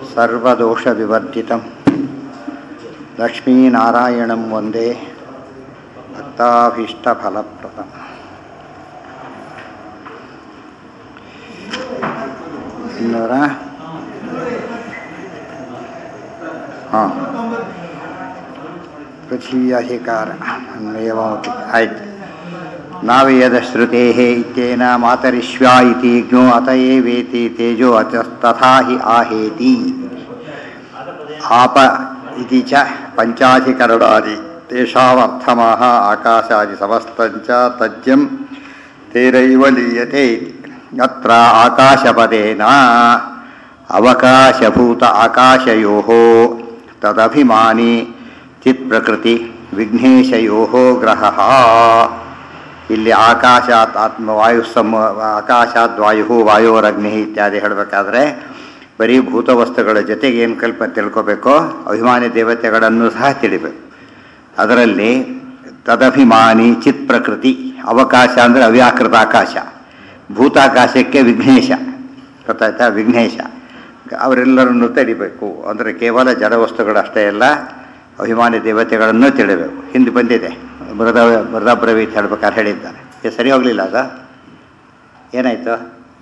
सर्वदोषविवर्जितं लक्ष्मीनारायणं वन्दे भक्ताभीष्टफलप्रदम् ಇನ್ನೂರ ಹಾಂ ಪೃಥ್ವ್ಯಾಧಿಕಾರ ಅನ್ವಯವಾಗುತ್ತೆ ಆಯ್ತು ನಾವೇಯದ ಶ್ರುತೆ ಇತ್ಯೇನ ಮಾತರಿಷ್ವಾ ಇತಿ ಜ್ಞೋ ಅತ ಏವೇತಿ ತೇಜೋ ಅತ ತಥಾ ಹಿ ಆಹೇತಿ ಆಪ ಇತಿ ಚ ಪಂಚಾಧಿಕರಣಾದಿ ತೇಷಾಮರ್ಥಮಾಹ ಆಕಾಶಾದಿ ಸಮಸ್ತಂಚ ತಜ್ಜಂ ತೇರೈವ ಲೀಯತೆ ಇತಿ ಅತ್ರ ಆಕಾಶಪದೇನ ಅವಕಾಶಭೂತ ಆಕಾಶಯೋ ತದಭಿಮಾನಿ ಚಿತ್ಪ್ರಕೃತಿ ವಿಘ್ನೇಶಯೋ ಗ್ರಹ ಇಲ್ಲಿ ಆಕಾಶಾತ್ ಆತ್ಮ ವಾಯು ಸಮ ಆಕಾಶಾತ್ ವಾಯು ವಾಯೋರಗ್ನಿ ಇತ್ಯಾದಿ ಹೇಳಬೇಕಾದ್ರೆ ಬರೀ ಭೂತವಸ್ತುಗಳ ಜೊತೆಗೆ ಏನು ಕಲ್ಪ ತಿಳ್ಕೋಬೇಕೋ ಅಭಿಮಾನಿ ದೇವತೆಗಳನ್ನು ಸಹ ತಿಳಿಬೇಕು ಅದರಲ್ಲಿ ತದಭಿಮಾನಿ ಚಿತ್ ಪ್ರಕೃತಿ ಅವಕಾಶ ಅಂದರೆ ಅವ್ಯಾಕೃತ ಆಕಾಶ ಭೂತಾಕಾಶಕ್ಕೆ ವಿಘ್ನೇಶ ಗೊತ್ತಾಯ್ತಾ ವಿಘ್ನೇಶ ಅವರೆಲ್ಲರನ್ನು ತಡಿಬೇಕು ಅಂದರೆ ಕೇವಲ ಜಡ ವಸ್ತುಗಳಷ್ಟೇ ಅಲ್ಲ ಅಭಿಮಾನಿ ದೇವತೆಗಳನ್ನು ತಿಳಿಬೇಕು ಹಿಂದೆ ಬಂದಿದೆ ಮೃದ ಮೃದಬ್ರವೀತ್ ಹೇಳ್ಬೇಕಾದ್ರೆ ಹೇಳಿದ್ದಾರೆ ಇದು ಸರಿ ಹೋಗಲಿಲ್ಲ ಅದ ಏನಾಯಿತು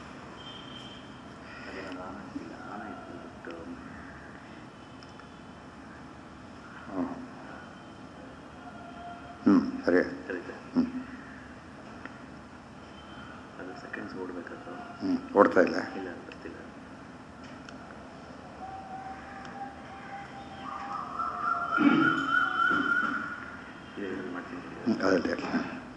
ಹ್ಞೂ ಸರಿ ಹ್ಞೂ ಅದು ಸೆಕೆಂಡ್ಸ್ ಓಡಬೇಕಾದ್ರೆ ಹ್ಞೂ ಓಡ್ತಾ ಇಲ್ಲ ಇಲ್ಲ ಬರ್ತಿಲ್ಲ ಇದೆ ಇದನ್ನ ಮಾಡ್ತೀನಿ ಹ್ಞೂ ಅದಲ್ಲೇ ಇರಲಿ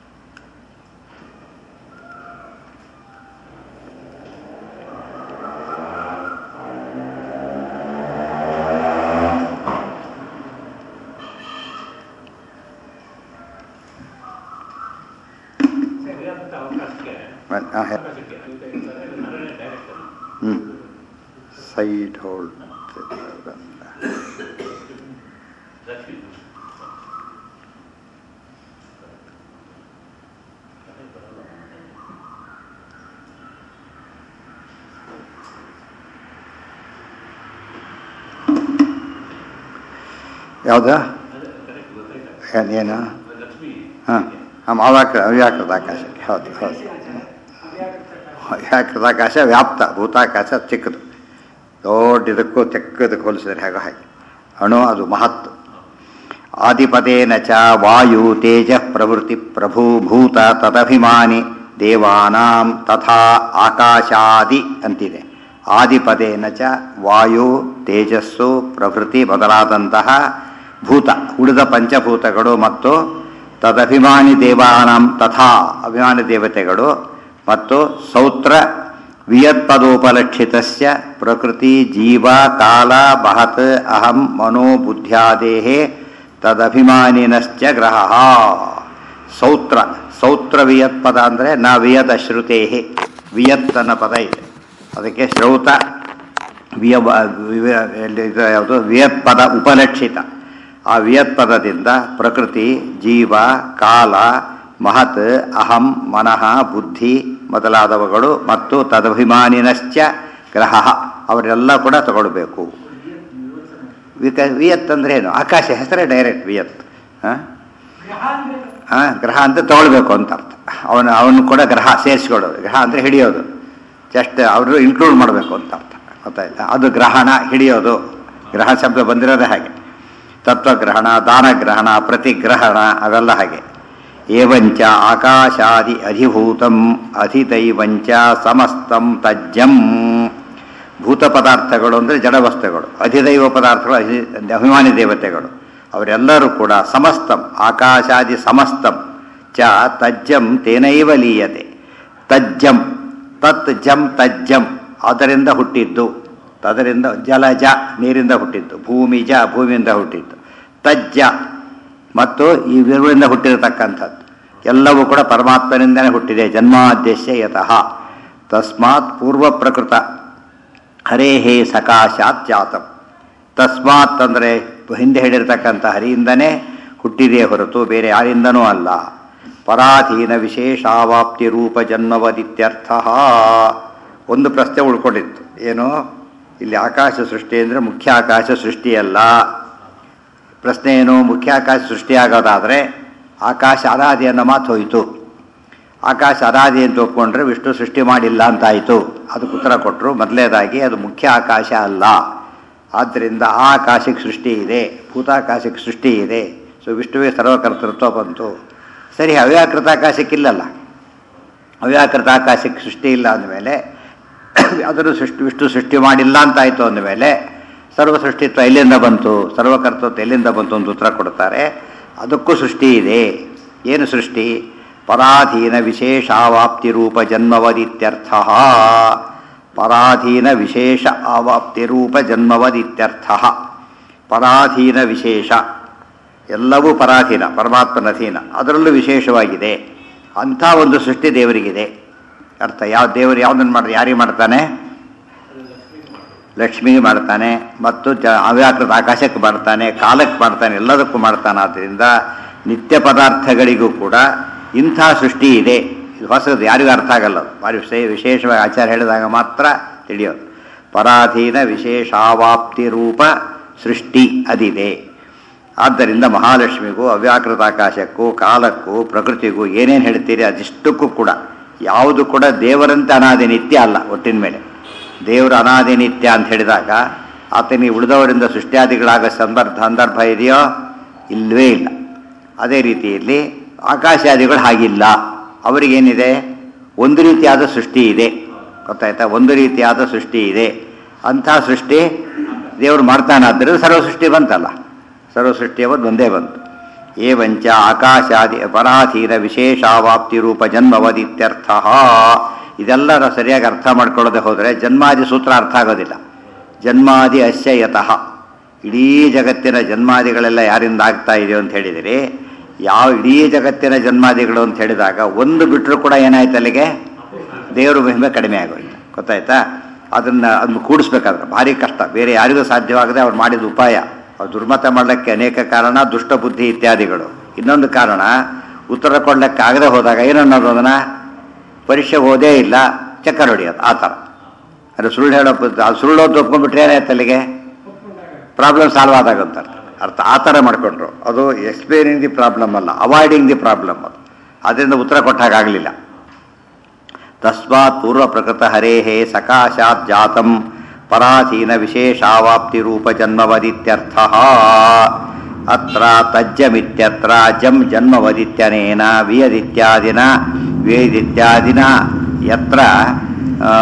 ಹ್ಞೂ ಸೈಡ್ ಹೋಲ್ಡ್ ಯಾವುದು ಏನು ಹಾಂ ಹಾಂ ಅವ್ಯಾಕ ಅವ್ಯಾಕೃತ ಆಕಾಶಕ್ಕೆ ಹೌದು ಹೌದು ಅವ್ಯಾಕೃತ ಆಕಾಶ ವ್ಯಾಪ್ತ ಭೂತಾಕಾಶ ಚಿಕ್ಕದು ದೊಡ್ಡ ಇದಕ್ಕೂ ಚಿಕ್ಕದಕ್ಕೆ ಹೋಲಿಸಿದ್ರೆ ಹೇಗೋ ಹಾಗೆ ಅಣು ಅದು ಮಹತ್ತು ಆದಿಪದೇನ ಚ ವಾಯು ತೇಜ ಪ್ರವೃತ್ತಿ ಪ್ರಭು ಭೂತ ತದಭಿಮಾನಿ ದೇವಾನಾಂ ತಥಾ ಆಕಾಶಾದಿ ಅಂತಿದೆ ಆದಿಪದೇನ ಚ ವಾಯು ತೇಜಸ್ಸು ಪ್ರಭೃತಿ ಮೊದಲಾದಂತಹ ಭೂತ ಉಳಿದ ಪಂಚಭೂತಗಳು ಮತ್ತು ತದಭಿಮಾನಿ ದೇವಾನಾಂ ತಥಾ ಅಭಿಮಾನಿ ದೇವತೆಗಳು ಮತ್ತು ಸೌತ್ರ ವಿಯತ್ಪದೋಪಲಕ್ಷಿತಸ್ಯ ಪ್ರಕೃತಿ ಜೀವ ಕಾಲ ಮಹತ್ ಅಹಂ ಮನೋ ಬುದ್ಧ್ಯಾದೇಹೇ ತದಭಿಮಾನಿನಶ್ಚ ಗ್ರಹ ಸೌತ್ರ ಸೌತ್ರ ವಿಯತ್ಪದ ಅಂದರೆ ನ ವಿಯದ ಶ್ರುತೇ ವಿಯತ್ ಅನ್ನೋ ಪದ ಇದೆ ಅದಕ್ಕೆ ಶ್ರೌತ ವಿಯ ವಿವ- ಎಲ್ಲಿ ಇದು ಯಾವುದು ವಿಯತ್ಪದ ಉಪಲಕ್ಷಿತ ಆ ವಿಯತ್ಪದದಿಂದ ಪ್ರಕೃತಿ ಜೀವ ಕಾಲ ಮಹತ್ ಅಹಂ ಮನಃ ಬುದ್ಧಿ ಮೊದಲಾದವುಗಳು ಮತ್ತು ತದಭಿಮಾನಿನಶ್ಚ ಗ್ರಹ ಅವರೆಲ್ಲ ಕೂಡ ತಗೊಳ್ಬೇಕು ವಿಕ ವಿಯತ್ ಅಂದ್ರೆ ಏನು ಆಕಾಶ ಹೆಸರೇ ಡೈರೆಕ್ಟ್ ವಿಯತ್ ಹಾಂ ಹಾಂ ಗ್ರಹ ಅಂತ ತಗೊಳ್ಬೇಕು ಅಂತ ಅರ್ಥ ಅವನು ಅವನು ಕೂಡ ಗ್ರಹ ಸೇರಿಸ್ಕೊಳ್ಳೋದು ಗ್ರಹ ಅಂದರೆ ಹಿಡಿಯೋದು ಜಸ್ಟ್ ಅವರು ಇನ್ಕ್ಲೂಡ್ ಮಾಡಬೇಕು ಅಂತ ಅರ್ಥ ಗೊತ್ತಾಯ್ತಾ ಅದು ಗ್ರಹಣ ಹಿಡಿಯೋದು ಗ್ರಹ ಶಬ್ದ ಬಂದಿರೋದೇ ಹಾಗೆ ತತ್ವಗ್ರಹಣ ದಾನಗ್ರಹಣ ಪ್ರತಿಗ್ರಹಣ ಅವೆಲ್ಲ ಹಾಗೆ ಏವಂಚ ಆಕಾಶಾದಿ ಅಧಿಭೂತಂ ಅಧಿದೈವಂಚ ಸಮಸ್ತಂ ತಜ್ಜಂ ಭೂತ ಪದಾರ್ಥಗಳು ಅಂದರೆ ಜಡವಸ್ತುಗಳು ಅಧಿದೈವ ಪದಾರ್ಥಗಳು ಅಧಿ ಅಭಿಮಾನಿ ದೇವತೆಗಳು ಅವರೆಲ್ಲರೂ ಕೂಡ ಸಮಸ್ತಂ ಆಕಾಶಾದಿ ಸಮಸ್ತಂ ಚ ತಜ್ಜಂ ತೇನೈವ ಲೀಯತೆ ತಜ್ಜಂ ತತ್ ಜಂ ತಜ್ಜಂ ಅದರಿಂದ ಹುಟ್ಟಿದ್ದು ಅದರಿಂದ ಜಲಜ ನೀರಿಂದ ಹುಟ್ಟಿದ್ದು ಭೂಮಿಜ ಭೂಮಿಯಿಂದ ಹುಟ್ಟಿದ್ದು ತಜ್ಜ ಮತ್ತು ಈ ವಿರುವಿಂದ ಹುಟ್ಟಿರತಕ್ಕಂಥದ್ದು ಎಲ್ಲವೂ ಕೂಡ ಪರಮಾತ್ಮನಿಂದಲೇ ಹುಟ್ಟಿದೆ ಜನ್ಮಾದ್ಯಶ್ಯ ಯತಃ ತಸ್ಮಾತ್ ಪೂರ್ವ ಪ್ರಕೃತ ಹರೇಹೇ ಸಕಾಶಾತ್ ಜಾತಂ ತಸ್ಮಾತ್ ಅಂದರೆ ಹಿಂದೆ ಹೇಳಿರ್ತಕ್ಕಂಥ ಹರಿಯಿಂದನೇ ಹುಟ್ಟಿದೆಯೇ ಹೊರತು ಬೇರೆ ಯಾರಿಂದನೂ ಅಲ್ಲ ಪರಾಧೀನ ವಿಶೇಷಾವಾಪ್ತಿ ರೂಪ ಜನ್ಮವದಿತ್ಯರ್ಥ ಒಂದು ಪ್ರಶ್ನೆ ಉಳ್ಕೊಂಡಿತ್ತು ಏನು ಇಲ್ಲಿ ಆಕಾಶ ಸೃಷ್ಟಿ ಅಂದರೆ ಮುಖ್ಯ ಆಕಾಶ ಸೃಷ್ಟಿಯಲ್ಲ ಪ್ರಶ್ನೆ ಏನು ಮುಖ್ಯ ಆಕಾಶ ಸೃಷ್ಟಿಯಾಗೋದಾದರೆ ಆಕಾಶ ಅನಾದಿ ಅನ್ನೋ ಮಾತು ಹೋಯಿತು ಆಕಾಶ ಅನಾದಿ ಅಂತ ಒಪ್ಕೊಂಡ್ರೆ ವಿಷ್ಣು ಸೃಷ್ಟಿ ಮಾಡಿಲ್ಲ ಅಂತಾಯಿತು ಅದಕ್ಕೆ ಉತ್ತರ ಕೊಟ್ಟರು ಮೊದಲನೇದಾಗಿ ಅದು ಮುಖ್ಯ ಆಕಾಶ ಅಲ್ಲ ಆದ್ದರಿಂದ ಆ ಆಕಾಶಕ್ಕೆ ಸೃಷ್ಟಿ ಇದೆ ಭೂತಾಕಾಶಕ್ಕೆ ಸೃಷ್ಟಿ ಇದೆ ಸೊ ವಿಷ್ಣುವೇ ಸರ್ವಕರ್ತೃತ್ವ ಬಂತು ಸರಿ ಅವ್ಯಾಕೃತ ಆಕಾಶಕ್ಕಿಲ್ಲಲ್ಲ ಅವ್ಯಾಕೃತ ಆಕಾಶಕ್ಕೆ ಸೃಷ್ಟಿ ಇಲ್ಲ ಅಂದಮೇಲೆ ಅದನ್ನು ಸೃಷ್ಟಿ ವಿಷ್ಣು ಸೃಷ್ಟಿ ಮಾಡಿಲ್ಲ ಅಂತಾಯಿತು ಅಂದಮೇಲೆ ಸರ್ವ ಸೃಷ್ಟಿತ್ವ ಎಲ್ಲಿಂದ ಬಂತು ಸರ್ವಕರ್ತೃತ್ವ ಎಲ್ಲಿಂದ ಬಂತು ಅಂತ ಉತ್ತರ ಕೊಡ್ತಾರೆ ಅದಕ್ಕೂ ಸೃಷ್ಟಿ ಇದೆ ಏನು ಸೃಷ್ಟಿ ಪರಾಧೀನ ವಿಶೇಷಾವಾಪ್ತಿ ರೂಪ ಜನ್ಮವದಿತ್ಯರ್ಥ ಪರಾಧೀನ ವಿಶೇಷ ಆವಾಪ್ತಿ ರೂಪ ಜನ್ಮವದಿತ್ಯರ್ಥ ಪರಾಧೀನ ವಿಶೇಷ ಎಲ್ಲವೂ ಪರಾಧೀನ ಪರಮಾತ್ಮನ ಅಧೀನ ಅದರಲ್ಲೂ ವಿಶೇಷವಾಗಿದೆ ಅಂಥ ಒಂದು ಸೃಷ್ಟಿ ದೇವರಿಗಿದೆ ಅರ್ಥ ಯಾವ ದೇವರು ಯಾವುದನ್ನು ಮಾಡ್ತಾರೆ ಯಾರಿಗೆ ಮಾಡ್ತಾನೆ ಲಕ್ಷ್ಮಿಗೆ ಮಾಡ್ತಾನೆ ಮತ್ತು ಜ ಅವ್ಯಾಕೃತ ಆಕಾಶಕ್ಕೆ ಮಾಡ್ತಾನೆ ಕಾಲಕ್ಕೆ ಮಾಡ್ತಾನೆ ಎಲ್ಲದಕ್ಕೂ ಮಾಡ್ತಾನೆ ಆದ್ದರಿಂದ ನಿತ್ಯ ಪದಾರ್ಥಗಳಿಗೂ ಕೂಡ ಇಂಥ ಸೃಷ್ಟಿ ಇದೆ ಇದು ಹೊಸದು ಯಾರಿಗೂ ಅರ್ಥ ಆಗಲ್ಲ ಅದು. ಭಾರಿ ವಿಶೇ ವಿಶೇಷವಾಗಿ ಆಚಾರ ಹೇಳಿದಾಗ ಮಾತ್ರ ತಿಳಿಯೋದು ಪರಾಧೀನ ವಿಶೇಷಾವಾಪ್ತಿ ರೂಪ ಸೃಷ್ಟಿ ಅದಿದೆ ಆದ್ದರಿಂದ ಮಹಾಲಕ್ಷ್ಮಿಗೂ ಅವ್ಯಾಕೃತ ಆಕಾಶಕ್ಕೂ ಕಾಲಕ್ಕೂ ಪ್ರಕೃತಿಗೂ ಏನೇನು ಹೇಳ್ತೀರಿ ಅದಿಷ್ಟಕ್ಕೂ ಕೂಡ ಯಾವುದು ಕೂಡ ದೇವರಂತೆ ಅನಾದಿ ನಿತ್ಯ ಅಲ್ಲ ಒಟ್ಟಿನ ಮೇಲೆ ದೇವರು ಅನಾದಿ ನಿತ್ಯ ಅಂತ ಹೇಳಿದಾಗ ಆತನಿಗೆ ಉಳಿದವರಿಂದ ಸೃಷ್ಟಿಯಾದಿಗಳಾಗ ಸಂದರ್ಭ ಸಂದರ್ಭ ಇದೆಯೋ ಇಲ್ಲವೇ ಇಲ್ಲ ಅದೇ ರೀತಿಯಲ್ಲಿ ಆಕಾಶಾದಿಗಳು ಹಾಗಿಲ್ಲ ಅವರಿಗೇನಿದೆ ಒಂದು ರೀತಿಯಾದ ಸೃಷ್ಟಿ ಇದೆ ಗೊತ್ತಾಯ್ತಾ ಒಂದು ರೀತಿಯಾದ ಸೃಷ್ಟಿ ಇದೆ ಅಂಥ ಸೃಷ್ಟಿ ದೇವರು ಮಾಡ್ತಾನಾದ್ದರಿಂದ ಸರ್ವ ಸೃಷ್ಟಿ ಬಂತಲ್ಲ ಸರ್ವ ಸೃಷ್ಟಿ ಅವತ್ತು ಒಂದೇ ಬಂತು ಏವಂಚ ಆಕಾಶಾದಿ ಪರಾಧೀನ ವಿಶೇಷಾವಾಪ್ತಿ ರೂಪ ಜನ್ಮವದಿತ್ಯರ್ಥ ಇದೆಲ್ಲ ನಾವು ಸರಿಯಾಗಿ ಅರ್ಥ ಮಾಡ್ಕೊಳ್ಳದೆ ಹೋದರೆ ಜನ್ಮಾದಿ ಸೂತ್ರ ಅರ್ಥ ಆಗೋದಿಲ್ಲ ಜನ್ಮಾದಿ ಅಸ್ಯ ಯತಃ ಇಡೀ ಜಗತ್ತಿನ ಜನ್ಮಾದಿಗಳೆಲ್ಲ ಯಾರಿಂದ ಆಗ್ತಾ ಇದೆಯೋ ಅಂತ ಹೇಳಿದಿರಿ ಯಾವ ಇಡೀ ಜಗತ್ತಿನ ಜನ್ಮಾದಿಗಳು ಅಂತ ಹೇಳಿದಾಗ ಒಂದು ಬಿಟ್ಟರು ಕೂಡ ಏನಾಯ್ತು ಅಲ್ಲಿಗೆ ದೇವರು ಮಹಿಮೆ ಕಡಿಮೆ ಆಗೋಯ್ತು ಗೊತ್ತಾಯ್ತಾ ಅದನ್ನು ಅದನ್ನು ಕೂಡಿಸ್ಬೇಕಾದ್ರೆ ಭಾರಿ ಕಷ್ಟ ಬೇರೆ ಯಾರಿಗೂ ಸಾಧ್ಯವಾಗದೆ ಅವ್ರು ಮಾಡಿದ ಉಪಾಯ ಅವ್ರು ದುರ್ಮತ ಮಾಡಲಿಕ್ಕೆ ಅನೇಕ ಕಾರಣ ದುಷ್ಟ ಬುದ್ಧಿ ಇತ್ಯಾದಿಗಳು ಇನ್ನೊಂದು ಕಾರಣ ಉತ್ತರ ಕೊಡ್ಲಿಕ್ಕೆ ಆಗದೆ ಹೋದಾಗ ಏನನ್ನೋದು ಅದನ್ನು ಪರೀಕ್ಷೆ ಓದೇ ಇಲ್ಲ ಚಕ್ಕರ್ ಹೊಡಿಯೋದು ಆ ಥರ ಅದು ಸುಳ್ಳು ಹೇಳೋ ಬುದ್ಧಿ- ಅದು ಸುಳ್ಳು ಅಂತ ಒಪ್ಕೊಂಡ್ಬಿಟ್ರೆ ಏನಾಯ್ತು ಅಲ್ಲಿಗೆ ಪ್ರಾಬ್ಲಮ್ ಸಾಲ್ವ್ ಆದಾಗಂತ ಅರ್ಥ ಆ ಥರ ಮಾಡಿಕೊಂಡ್ರು ಅದು ಎಕ್ಸ್ಪ್ಲೇನಿಂಗ್ ದಿ ಪ್ರಾಬ್ಲಮ್ ಅಲ್ಲ ಅವಾಯ್ಡಿಂಗ್ ದಿ ಪ್ರಾಬ್ಲಮ್ ಅದು ಅದರಿಂದ ಉತ್ತರ ಕೊಟ್ಟಾಗಲಿಲ್ಲ ತಸ್ಮಾತ್ ಪೂರ್ವ ಪ್ರಕೃತ ಹರೇಹೇ ಸಕಾಶಾತ್ ಜಾತಂ ಪರಾಧೀನ ವಿಶೇಷಾವಾಪ್ತಿ ರೂಪ ಜನ್ಮವದಿತ್ಯರ್ಥ ಅತ್ರ ತಜ್ಜಮಿತ್ಯತ್ರ ಜಂ ಜನ್ಮವದಿತ್ಯನೇನ ವಿಯದಿತ್ಯಾದಿನ ವೇದಿತ್ಯಾದಿನ ಯತ್ರ ಆ,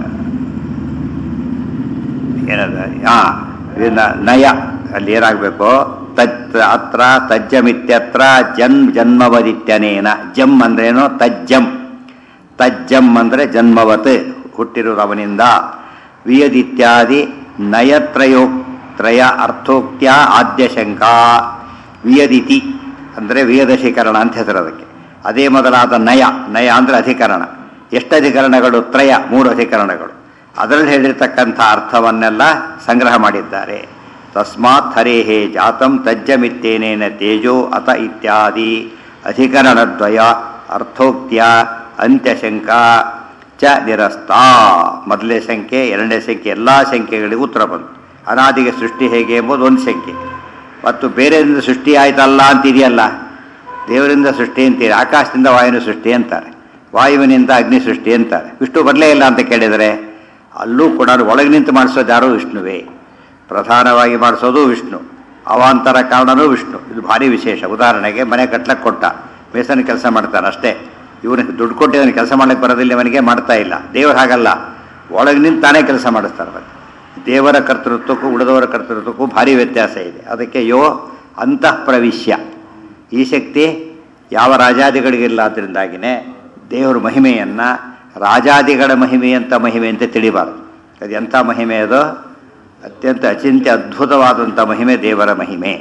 ಏನದ ಹಾ ಇದನ್ನ ನಯ ಅಲ್ಲಿ ಏನಾಗಬೇಕು ತಜ್ ಅತ್ರ ತಜ್ಜಮಿತ್ಯತ್ರ ಜನ್ ಜನ್ಮವದಿತ್ಯನೇನ ಜಮ್ ಅಂದ್ರೇನು ತಜ್ಜಂ ತಜ್ಜಂ ಅಂದರೆ ಜನ್ಮವತ್ ಹುಟ್ಟಿರುವುದು ಅವನಿಂದ ವಿಯದಿತ್ಯಾದಿ ನಯತ್ರಯೋ ತ್ರಯ ಅರ್ಥೋಕ್ತ್ಯ ಆದ್ಯಶಂಕಾ ವಿಯದಿತಿ ಅಂದರೆ ವಿಯದಶೀಕರಣ ಅಂತ ಹೆಸರು ಅದಕ್ಕೆ ಅದೇ ಮೊದಲಾದ ನಯ ನಯ ಅಂದರೆ ಅಧಿಕರಣ ಎಷ್ಟು ಅಧಿಕರಣಗಳು ತ್ರಯ ಮೂರು ಅಧಿಕರಣಗಳು ಅದರಲ್ಲಿ ಹೇಳಿರ್ತಕ್ಕಂಥ ಅರ್ಥವನ್ನೆಲ್ಲ ಸಂಗ್ರಹ ಮಾಡಿದ್ದಾರೆ ತಸ್ಮಾತ್ ಹರೇಹೇ ಜಾತಂ ತಜ್ಜಮಿತ್ತೇನೇನ ತೇಜೋ ಅತ ಇತ್ಯಾದಿ ಅಧಿಕರಣದ್ವಯ ಅರ್ಥೋಕ್ತ್ಯ ಅಂತ್ಯಶಂಕಾ ಚ ನಿರಸ್ತ ಮೊದಲನೇ ಸಂಖ್ಯೆ ಎರಡನೇ ಸಂಖ್ಯೆ ಎಲ್ಲ ಸಂಖ್ಯೆಗಳಿಗೂ ಉತ್ತರ ಬಂತು ಅನಾದಿಗೆ ಸೃಷ್ಟಿ ಹೇಗೆ ಎಂಬುದು ಒಂದು ಸಂಖ್ಯೆ ಮತ್ತು ಬೇರೆಯಿಂದ ಸೃಷ್ಟಿ ಆಯ್ತಲ್ಲ ಅಂತಿದೆಯಲ್ಲ ದೇವರಿಂದ ಸೃಷ್ಟಿ ಅಂತೀರಿ ಆಕಾಶದಿಂದ ವಾಯುವಿನ ಸೃಷ್ಟಿ ಅಂತಾರೆ ವಾಯುವಿನಿಂದ ಅಗ್ನಿ ಸೃಷ್ಟಿ ಅಂತಾರೆ ವಿಷ್ಣು ಬರಲೇ ಇಲ್ಲ ಅಂತ ಕೇಳಿದರೆ ಅಲ್ಲೂ ಕೂಡ ಒಳಗೆ ನಿಂತು ಮಾಡಿಸೋದು ಯಾರು ವಿಷ್ಣುವೇ ಪ್ರಧಾನವಾಗಿ ಮಾಡಿಸೋದು ವಿಷ್ಣು ಅವಾಂತರ ಕಾರಣನೂ ವಿಷ್ಣು ಇದು ಭಾರಿ ವಿಶೇಷ ಉದಾಹರಣೆಗೆ ಮನೆ ಕಟ್ಲಕ್ಕೆ ಕೊಟ್ಟ ಮೇಸನ ಕೆಲಸ ಮಾಡ್ತಾನೆ ಅಷ್ಟೇ ಇವನಿಗೆ ದುಡ್ಡು ಕೊಟ್ಟು ಇವನಿಗೆ ಕೆಲಸ ಮಾಡಕ್ಕೆ ಬರೋದಿಲ್ಲ ಇವನಿಗೆ ಮಾಡ್ತಾ ಇಲ್ಲ ದೇವರು ಹಾಗಲ್ಲ ಒಳಗೆ ನಿಂತು ತಾನೇ ಕೆಲಸ ಮಾಡಿಸ್ತಾರೆ ಮತ್ತೆ ದೇವರ ಕರ್ತೃತ್ವಕ್ಕೂ ಉಳಿದವರ ಕರ್ತೃತ್ವಕ್ಕೂ ಭಾರಿ ವ್ಯತ್ಯಾಸ ಇದೆ ಅದಕ್ಕೆ ಯೋ ಅಂತಃ ಪ್ರವಿಶ್ಯ ಈ ಶಕ್ತಿ ಯಾವ ರಾಜಾದಿಗಳಿಗಿಲ್ಲ ಅದರಿಂದಾಗಿನೇ ದೇವರ ಮಹಿಮೆಯನ್ನು ರಾಜಾದಿಗಳ ಮಹಿಮೆ ಅಂತ ಮಹಿಮೆ ಅಂತ ತಿಳಿಬಾರದು ಅದು ಎಂಥ ಮಹಿಮೆ ಅದು ಅತ್ಯಂತ ಅಚಿಂತ್ಯ ಅದ್ಭುತವಾದಂಥ ಮಹಿಮೆ ದೇವರ ಮಹಿಮೆ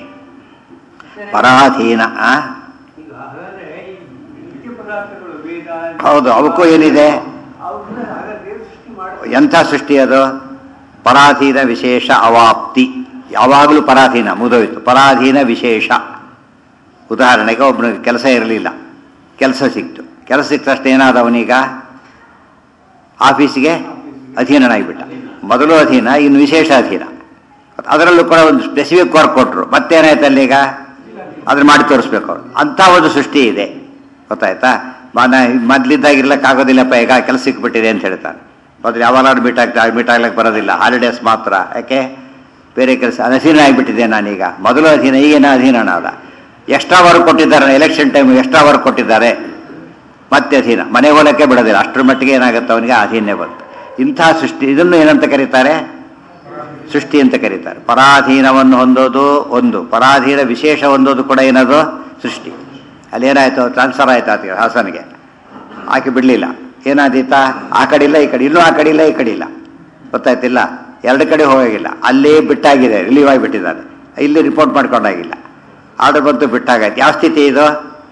ಪರಾಧೀನ ಆ? ಈಗ ಹಾಗಾದ್ರೆ ಈ ನಿತ್ಯ ಪದಾರ್ಥಗಳು ವೇದ ಹೌದು ಅವಕ್ಕೂ ಏನಿದೆ ಅವ್ರನ್ನ ಹಾಗಾದ್ರೆ ದೇವ್ರು ಸೃಷ್ಟಿ ಮಾಡಿ ಎಂಥ ಸೃಷ್ಟಿ ಅದು ಪರಾಧೀನ ವಿಶೇಷ ಅವಾಪ್ತಿ ಯಾವಾಗಲೂ ಪರಾಧೀನ ಮುಗಿದೋಯ್ತು ಪರಾಧೀನ ವಿಶೇಷ ಉದಾಹರಣೆಗೆ ಒಬ್ಬನಿಗೆ ಕೆಲಸ ಇರಲಿಲ್ಲ ಕೆಲಸ ಸಿಕ್ತು ಕೆಲಸ ಸಿಕ್ಕ ತಕ್ಷಣ ಏನಾದ ಅವನೀಗ ಆಫೀಸಿಗೆ ಅಧೀನನಾಗಿಬಿಟ್ಟ ಮೊದಲು ಅಧೀನ ಇನ್ನು ವಿಶೇಷ ಅಧೀನ ಅದರಲ್ಲೂ ಕೂಡ ಒಂದು ಸ್ಪೆಸಿಫಿಕ್ ವರ್ಕ್ ಕೊಟ್ಟರು ಮತ್ತೇನಾಯ್ತು ಅಲ್ಲಿ ಈಗ ಅದನ್ನ ಮಾಡಿ ತೋರಿಸ್ಬೇಕು ಅವ್ರು ಅಂಥ ಒಂದು ಸೃಷ್ಟಿ ಇದೆ ಗೊತ್ತಾಯ್ತಾ ಮನ ಮೊದ್ಲಿದ್ದಾಗಿರ್ಲಕ್ಕಾಗೋದಿಲ್ಲಪ್ಪ ಈಗ ಕೆಲಸ ಸಿಕ್ಬಿಟ್ಟಿದೆ ಅಂತ ಹೇಳ್ತಾನೆ ಮೊದಲು ಯಾವಾಗ ಮೀಟ್ ಆಗ್ತಾ ಮೀಟ್ ಆಗ್ಲಿಕ್ಕೆ ಬರೋದಿಲ್ಲ ಹಾಲಿಡೇಸ್ ಮಾತ್ರ ಯಾಕೆ ಬೇರೆ ಕೆಲಸ ಅಧೀನ ಆಗಿಬಿಟ್ಟಿದೆ ನಾನೀಗ ಮೊದಲು ಅಧೀನ ಈಗೇನ ಅಧೀನ ಅದ ಎಕ್ಸ್ಟ್ರಾ ವರ್ಕ್ ಕೊಟ್ಟಿದ್ದಾರೆ ಎಲೆಕ್ಷನ್ ಟೈಮ್ ಎಕ್ಸ್ಟ್ರಾ ವರ್ಕ್ ಕೊಟ್ಟಿದ್ದಾರೆ ಮತ್ತೆ ಅಧೀನ ಮನೆ ಹೋಲಕ್ಕೆ ಬಿಡೋದಿಲ್ಲ ಅಷ್ಟರ ಮಟ್ಟಿಗೆ ಏನಾಗುತ್ತೆ ಅವನಿಗೆ ಅಧೀನ್ಯ ಬಂತು ಇಂಥ ಸೃಷ್ಟಿ ಇದನ್ನು ಏನಂತ ಕರೀತಾರೆ ಸೃಷ್ಟಿ ಅಂತ ಕರೀತಾರೆ ಪರಾಧೀನವನ್ನು ಹೊಂದೋದು ಒಂದು ಪರಾಧೀನ ವಿಶೇಷ ಹೊಂದೋದು ಕೂಡ ಏನದು ಸೃಷ್ಟಿ ಅಲ್ಲೇನಾಯ್ತು ಟ್ರಾನ್ಸ್ಫರ್ ಆಯ್ತು ಆತ ಹಾಸನಿಗೆ ಆಕೆ ಬಿಡಲಿಲ್ಲ ಏನಾದೀತ ಆ ಕಡೆ ಇಲ್ಲ ಈ ಕಡೆ ಇನ್ನೂ ಆ ಕಡೆ ಇಲ್ಲ ಈ ಕಡೆ ಇಲ್ಲ ಗೊತ್ತಾಯ್ತಿಲ್ಲ ಎರಡು ಕಡೆ ಹೋಗಿಲ್ಲ ಅಲ್ಲೇ ಬಿಟ್ಟಾಗಿದೆ ರಿಲೀವ್ ಆಗಿಬಿಟ್ಟಿದ್ದಾರೆ ಇಲ್ಲಿ ರಿಪೋರ್ಟ್ ಮಾಡ್ಕೊಂಡಾಗಿಲ್ಲ ಆರ್ಡರ್ ಬಂತು ಬಿಟ್ಟಾಗಾಯ್ತು ಯಾವ ಸ್ಥಿತಿ ಇದು